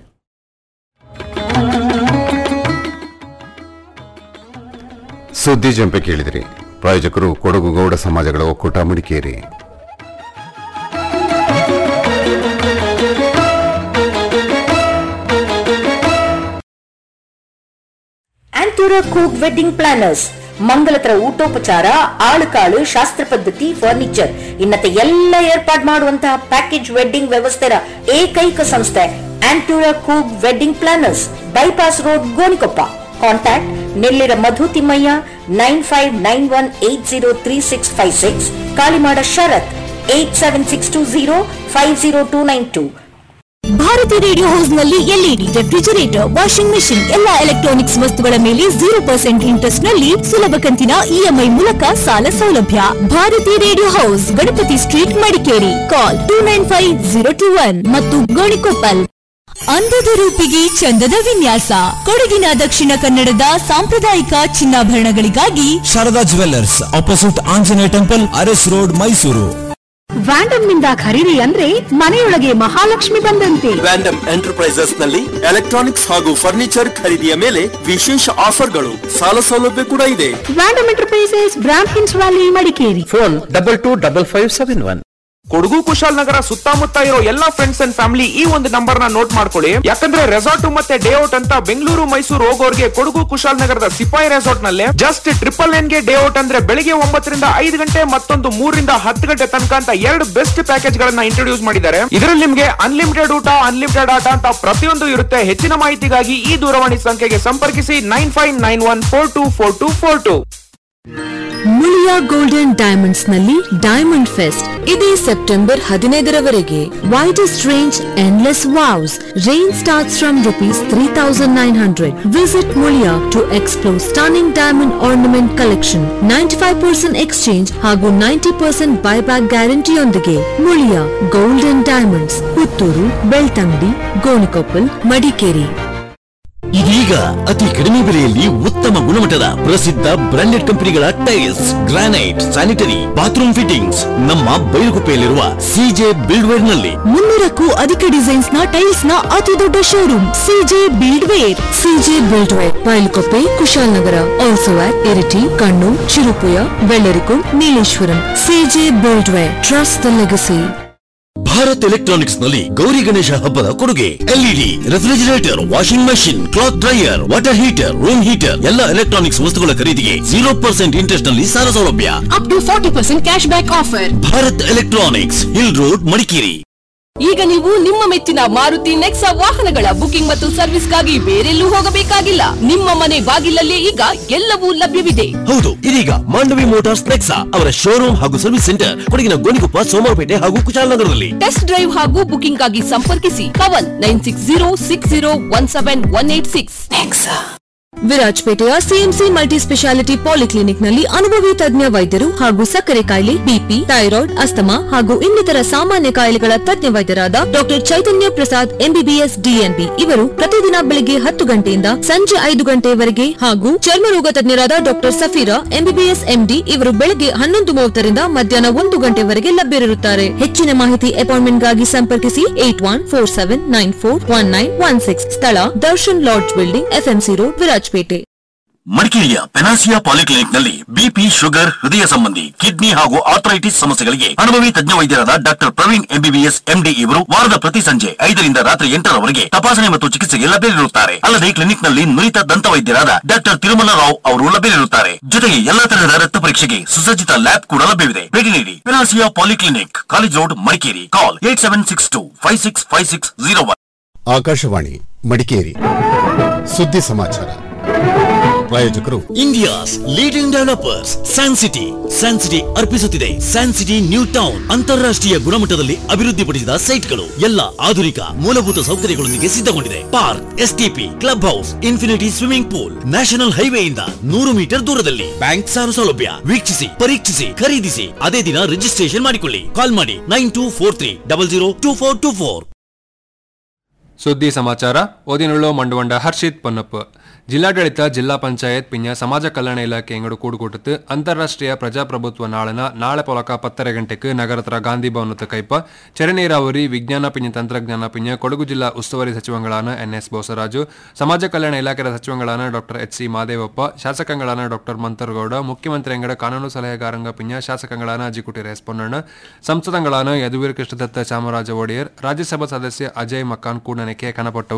ಸುದ್ದಿ ಜಂಪೆ ಕೇಳಿದಿರಿ ಪ್ರಾಯೋಜಕರು ಕೊಡಗು ಗೌಡ ಸಮಾಜಗಳ ಒಕ್ಕೂಟ ಮಡಿಕೇರಿ ಆಂಟೂರ ಕೂಕ್ ವೆಡ್ಡಿಂಗ್ ಪ್ಲಾನರ್ಸ್ ಮಂಗಲತರ ಊಟೋಪಚಾರ ಆಳುಕಾಳು ಶಾಸ್ತ್ರ ಪದ್ಧತಿ ಫರ್ನಿಚರ್ ಇನ್ನತೆ ಎಲ್ಲ ಏರ್ಪಾಡು ಮಾಡುವಂತಹ ಪ್ಯಾಕೇಜ್ ವೆಡ್ಡಿಂಗ್ ವ್ಯವಸ್ಥೆಯ ಏಕೈಕ ಸಂಸ್ಥೆ ಆಂಟೂರ ಕೂಗ್ wedding planners bypass road Gonikoppa contact Nellira Madhu Thimmaiah nine five nine one eight zero three six five six Kalimada Sharath eight seven six two zero five zero two nine two Bharathi radio house ನಲ್ಲಿ ಎಲ್ಇಡಿ ರೆಫ್ರಿಜರೇಟರ್ ವಾಷಿಂಗ್ ಮೆಷಿನ್ ಎಲ್ಲಾ electronics ವಸ್ತುಗಳ ಮೇಲೆ zero percent interest ನಲ್ಲಿ ಸುಲಭ ಕಂತಿನ EMI ಮೂಲಕ ಸಾಲ ಸೌಲಭ್ಯ Bharathi radio house Ganapathi street Madikeri call two nine five zero two one ಮತ್ತು ಗೋಣಿಕೊಪ್ಪಲ್ ಅಂದದ ರೂಪಿಗೆ ಚಂದದ ವಿನ್ಯಾಸ ಕೊಡಗಿನ ದಕ್ಷಿಣ ಕನ್ನಡದ ಸಾಂಪ್ರದಾಯಿಕ ಚಿನ್ನಾಭರಣಗಳಿಗಾಗಿ Sharada jewellers opposite Anjaneya temple Aras road Mysuru Vandam ನಿಂದ ಖರೀದಿ ಅಂದ್ರೆ ಮನೆಯೊಳಗೆ ಮಹಾಲಕ್ಷ್ಮಿ ಬಂದಂತೆ ವ್ಯಾಂಡಮ್ ಎಂಟರ್ಪ್ರೈಸಸ್ ನಲ್ಲಿ ಎಲೆಕ್ಟ್ರಾನಿಕ್ಸ್ ಹಾಗೂ ಫರ್ನಿಚರ್ ಖರೀದಿಯ ಮೇಲೆ ವಿಶೇಷ ಆಫರ್ಗಳು ಸಾಲ ಸೌಲಭ್ಯ ಕೂಡ ಇದೆ ವ್ಯಾಂಡಮ್ ಎಂಟರ್ಪ್ರೈಸಸ್ ಬ್ರಾಂಡ್ ಹಿನ್ಸ್ valley Madikeri phone double two double five seven one Kodagu Kushalanagar ಸುತ್ತಮುತ್ತ ಇರೋ ಎಲ್ಲಾ ಫ್ರೆಂಡ್ಸ್ ಅಂಡ್ ಫ್ಯಾಮಿಲಿ ಈ ಒಂದು ನಂಬರ್ ನ ನೋಟ್ ಮಾಡ್ಕೊಳ್ಳಿ ಯಾಕಂದ್ರೆ ರೆಸಾರ್ಟ್ ಮತ್ತೆ ಡೇ ಔಟ್ ಅಂತ ಬೆಂಗಳೂರು ಮೈಸೂರು ಹೋಗೋರ್ಗೆ ಕೊಡಗು ಕುಶಾಲನಗರದ ಸಿಪಾಯಿ ರೆಸಾರ್ಟ್ ನಲ್ಲಿ ಜಸ್ಟ್ ಟ್ರಿಪಲ್ ಎನ್ ಗೆ ಡೇ ಔಟ್ ಅಂದ್ರೆ ಬೆಳಿಗ್ಗೆ ಒಂಬತ್ತರಿಂದ ಐದು ಗಂಟೆ ಮತ್ತೊಂದು ಮೂರರಿಂದ ಹತ್ತು ಗಂಟೆ ತನಕ ಅಂತ ಎರಡು ಬೆಸ್ಟ್ ಪ್ಯಾಕೇಜ್ ಗಳನ್ನ ಇಂಟ್ರೊಡ್ಯೂಸ್ ಮಾಡಿದ್ದಾರೆ ಇದರಲ್ಲಿ ನಿಮ್ಗೆ ಅನ್ಲಿಮಿಟೆಡ್ ಊಟ ಅನ್ಲಿಮಿಟೆಡ್ ಆಟ ಅಂತ ಪ್ರತಿಯೊಂದು ಇರುತ್ತೆ ಹೆಚ್ಚಿನ ಮಾಹಿತಿಗಾಗಿ ಈ ದೂರವಾಣಿ ಸಂಖ್ಯೆಗೆ ಸಂಪರ್ಕಿಸಿ nine five nine one four two four two four two Muliya golden diamonds ನಲ್ಲಿ ಡೈಮಂಡ್ ಫೆಸ್ಟ್ ಇದೇ ಸೆಪ್ಟೆಂಬರ್ ಹದಿನೈದರವರೆಗೆ widest range endless wows range starts from rupees three thousand nine hundred visit Muliya to explore stunning diamond ornament collection ninety five percent exchange ಹಾಗೂ ninety percent buyback ಗ್ಯಾರಂಟಿಯೊಂದಿಗೆ Muliya golden diamonds Puttur Belthangady Gonikoppal Madikeri ಇದೀಗ ಅತಿ ಕಡಿಮೆ ಬೆಲೆಯಲ್ಲಿ ಉತ್ತಮ ಗುಣಮಟ್ಟದ ಪ್ರಸಿದ್ಧ ಬ್ರಾಂಡೆಡ್ ಕಂಪನಿಗಳ tiles granite sanitary bathroom fittings ನಮ್ಮ ಬೈಲುಗುಪ್ಪೆಯಲ್ಲಿರುವ ಸಿಜೆ ಬಿಲ್ಡ್ವೇರ್ ನಲ್ಲಿ ಮುನ್ನೂರಕ್ಕೂ ಅಧಿಕ ಡಿಸೈನ್ಸ್ ನ ಟೈಲ್ಸ್ ನ ಅತಿ ದೊಡ್ಡ showroom CJ Buildware CJ Buildware Bylakuppe Kushalanagar also at Iritty Kannur Cherupuzha Bellarikund Nileshwaram CJ Buildware trust the legacy Bharat electronics ನಲ್ಲಿ ಗೌರಿ ಗಣೇಶ ಹಬ್ಬದ ಕೊಡುಗೆ LED refrigerator washing machine cloth dryer water heater room heater ಎಲ್ಲ ಎಲೆಕ್ಟ್ರಾನಿಕ್ಸ್ ವಸ್ತುಗಳ ಖರೀದಿಗೆ ಜೀರೋ ಪರ್ಸೆಂಟ್ ಇಂಟ್ರೆಸ್ಟ್ ನಲ್ಲಿ ಸಾಲ ಸೌಲಭ್ಯ up to forty percent cash back offer Bharat electronics hill road Madikeri ಈಗ ನೀವು ನಿಮ್ಮ ಮೆಚ್ಚಿನ ಮಾರುತಿ ನೆಕ್ಸಾ ವಾಹನಗಳ ಬುಕಿಂಗ್ ಮತ್ತು ಸರ್ವಿಸ್ಗಾಗಿ ಬೇರೆಲ್ಲೂ ಹೋಗಬೇಕಾಗಿಲ್ಲ ನಿಮ್ಮ ಮನೆ ಬಾಗಿಲಲ್ಲೇ ಈಗ ಎಲ್ಲವೂ ಲಭ್ಯವಿದೆ ಹೌದು ಇದೀಗ ಮಾಂಡವಿ ಮೋಟಾರ್ಸ್ ನೆಕ್ಸಾ ಅವರ ಶೋರೂಮ್ ಹಾಗೂ ಸರ್ವಿಸ್ ಸೆಂಟರ್ ಕೊಡಗಿನ ಗೋಣಿಕೊಪ್ಪ ಸೋಮವಾರಪೇಟೆ ಹಾಗೂ ಕುಶಾಲನಗರದಲ್ಲಿ ಟೆಸ್ಟ್ ಡ್ರೈವ್ ಹಾಗೂ ಬುಕಿಂಗ್ ಆಗಿ ಸಂಪರ್ಕಿಸಿ Kavan nine six zero six zero one seven one eight six ವಿರಾಜ್ಪೇಟೆಯ ಸಿಎಂಸಿ ಮಲ್ಟಿ ಸ್ಪೆಷಾಲಿಟಿ ಪಾಲಿಕ್ಲಿನಿಕ್ ನಲ್ಲಿ ಅನುಭವಿ ತಜ್ಞ ವೈದ್ಯರು ಹಾಗೂ ಸಕ್ಕರೆ ಕಾಯಿಲೆ ಬಿಪಿ ಥೈರಾಯ್ಡ್ ಅಸ್ತಮಾ ಹಾಗೂ ಇನ್ನಿತರ ಸಾಮಾನ್ಯ ಕಾಯಿಲೆಗಳ ತಜ್ಞ ವೈದ್ಯರಾದ doctor Chaitanya Prasad MBBS DNB ಇವರು ಪ್ರತಿದಿನ ಬೆಳಿಗ್ಗೆ ಹತ್ತು ಗಂಟೆಯಿಂದ ಸಂಜೆ ಐದು ಗಂಟೆಯವರೆಗೆ ಹಾಗೂ ಚರ್ಮರೋಗ ತಜ್ಞರಾದ ಡಾಕ್ಟರ್ ಸಫೀರಾ ಎಂಬಿಬಿಎಸ್ ಎಂಡಿ ಇವರು ಬೆಳಗ್ಗೆ ಹನ್ನೊಂದು ಮೂವತ್ತರಿಂದ ಮಧ್ಯಾಹ್ನ ಒಂದು ಗಂಟೆವರೆಗೆ ಲಭ್ಯರಿರುತ್ತಾರೆ ಹೆಚ್ಚಿನ ಮಾಹಿತಿ ಅಪಾಯಿಂಟ್ಮೆಂಟ್ಗಾಗಿ ಸಂಪರ್ಕಿಸಿ eight one four seven nine four one nine one six ಸ್ಥಳ Darshan lodge building FMC road Virajpet ಮಡಿಕೇರಿಯ ಪೆನಾಸಿಯಾ ಪಾಲಿಕ್ಲಿನಿಕ್ ನಲ್ಲಿ ಬಿಪಿ ಶುಗರ್ ಹೃದಯ ಸಂಬಂಧಿ ಕಿಡ್ನಿ ಹಾಗೂ ಆರ್ಥರೈಟಿಸ್ ಸಮಸ್ಯೆಗಳಿಗೆ ಅನುಭವಿ ತಜ್ಞ ವೈದ್ಯರಾದ ಡಾಕ್ಟರ್ ಪ್ರವೀಣ್ ಎಂಬಿಬಿಎಸ್ ಎಂಡಿ ಇವರು ವಾರದ ಪ್ರತಿ ಸಂಜೆ ಐದರಿಂದ ರಾತ್ರಿ ಎಂಟರವರೆಗೆ ತಪಾಸಣೆ ಮತ್ತು ಚಿಕಿತ್ಸೆಗೆ ಲಭ್ಯವಿರುತ್ತಾರೆ ಅಲ್ಲದೆ ಕ್ಲಿನಿಕ್ ನಲ್ಲಿ ನುರಿತ ದಂತ ವೈದ್ಯರಾದ ಡಾಕ್ಟರ್ ತಿರುಮಲ ರಾವ್ ಅವರು ಲಭ್ಯವಿರುತ್ತಾರೆ ಜೊತೆಗೆ ಎಲ್ಲಾ ತರಹದ ರಕ್ತ ಪರೀಕ್ಷೆಗೆ ಸುಸಜ್ಜಿತ ಲ್ಯಾಬ್ ಕೂಡ ಲಭ್ಯವಿದೆ ಭೇಟಿ ನೀಡಿ Panacea polyclinic college road Madikeri call eight seven six two five six five six zero one Akashvani Madikeri ಸುದ್ದಿ ಸಮಾಚಾರ ಪ್ರಾಯೋಜಕರು India's leading developers San City San City ಅರ್ಪಿಸುತ್ತಿದೆ ಸ್ಯಾನ್ ಸಿಟಿ ನ್ಯೂ ಟೌನ್ ಅಂತಾರಾಷ್ಟ್ರೀಯ ಗುಣಮಟ್ಟದಲ್ಲಿ ಅಭಿವೃದ್ಧಿಪಡಿಸಿದ ಸೈಟ್ಗಳು ಎಲ್ಲ ಆಧುನಿಕ ಮೂಲಭೂತ ಸೌಕರ್ಯಗಳೊಂದಿಗೆ ಸಿದ್ಧಗೊಂಡಿದೆ park STP club house infinity swimming pool national ಹೈವೇಯಿಂದ ನೂರು ಮೀಟರ್ ದೂರದಲ್ಲಿ ಬ್ಯಾಂಕ್ ಸಾಲ ಸೌಲಭ್ಯ ವೀಕ್ಷಿಸಿ ಪರೀಕ್ಷಿಸಿ ಖರೀದಿಸಿ ಅದೇ ದಿನ ರಿಜಿಸ್ಟ್ರೇಷನ್ ಮಾಡಿಕೊಳ್ಳಿ ಕಾಲ್ ಮಾಡಿ nine two four three double zero two four two four ಸುದ್ದಿ ಸಮಾಚಾರ ಓದಿನುಳ್ಳು ಮಂಡುವಂಡ ಹರ್ಷಿತ್ ಪೊನ್ನಪ್ಪ ಜಿಲ್ಲಾಡಳಿತ ಜಿಲ್ಲಾ ಪಂಚಾಯತ್ ಪಿಂಜ ಸಮಾಜ ಕಲ್ಯಾಣ ಇಲಾಖೆ ಎಂಗಡು ಕೂಡುകൂട്ടത്ത് ಅಂತಾರಾಷ್ಟ್ರೀಯ ಪ್ರಜಾಪ್ರಭುತ್ವ ನಾಳನ ನಾಳೆ ಪೊಲಕ ಪತ್ತರ ಗಂಟೆಗೆ ನಗರತ್ರ ಗಾಂಧಿ ಭವನದ ಕೈಪ ಚೆರನೀರಾವರಿ ವಿಜ್ಞಾನ ಪಿಂಜ ತಂತ್ರಜ್ಞಾನ ಪಿಂಜ ಕೊಡಗು ಜಿಲ್ಲಾ ಉಸ್ತುವಾರಿ ಸಚಿವಗಳಾன ಎನ್ ಎಸ್ ಬೋಸರಾಜು ಸಮಾಜ ಕಲ್ಯಾಣ ಇಲಾಖೆಯ ಸಚಿವಗಳಾன ಡಾಕ್ಟರ್ ಎಚ್ ಸಿ ಮಾದೇವಪ್ಪ ಶಾಸಕಗಳಾன ಡಾಕ್ಟರ್ ಮಂತರ್ಗೌಡ ಮುಖ್ಯಮಂತ್ರಿ ಅಂಗಡ ಕಾನೂನು ಸಲಹೆಗಾರಂಗ ಪಿಂಜ ಶಾಸಕಗಳಾன ಅಜಿಕುಟಿ ರೇಸ್ ಪೊನ್ನಣ್ಣ ಸಂಸದಗಳಾன ಯದುವೀರ್ ಕೃಷ್ಣದತ್ತ ಚಾಮರಾಜ ಒಡೆಯರ್ ರಾಜ್ಯಸಭಾ ಸದಸ್ಯ ಅಜಯ್ ಮಕಾನ್ ಕೂಡನಕ್ಕೆ ಕನಪಟ್ಟವು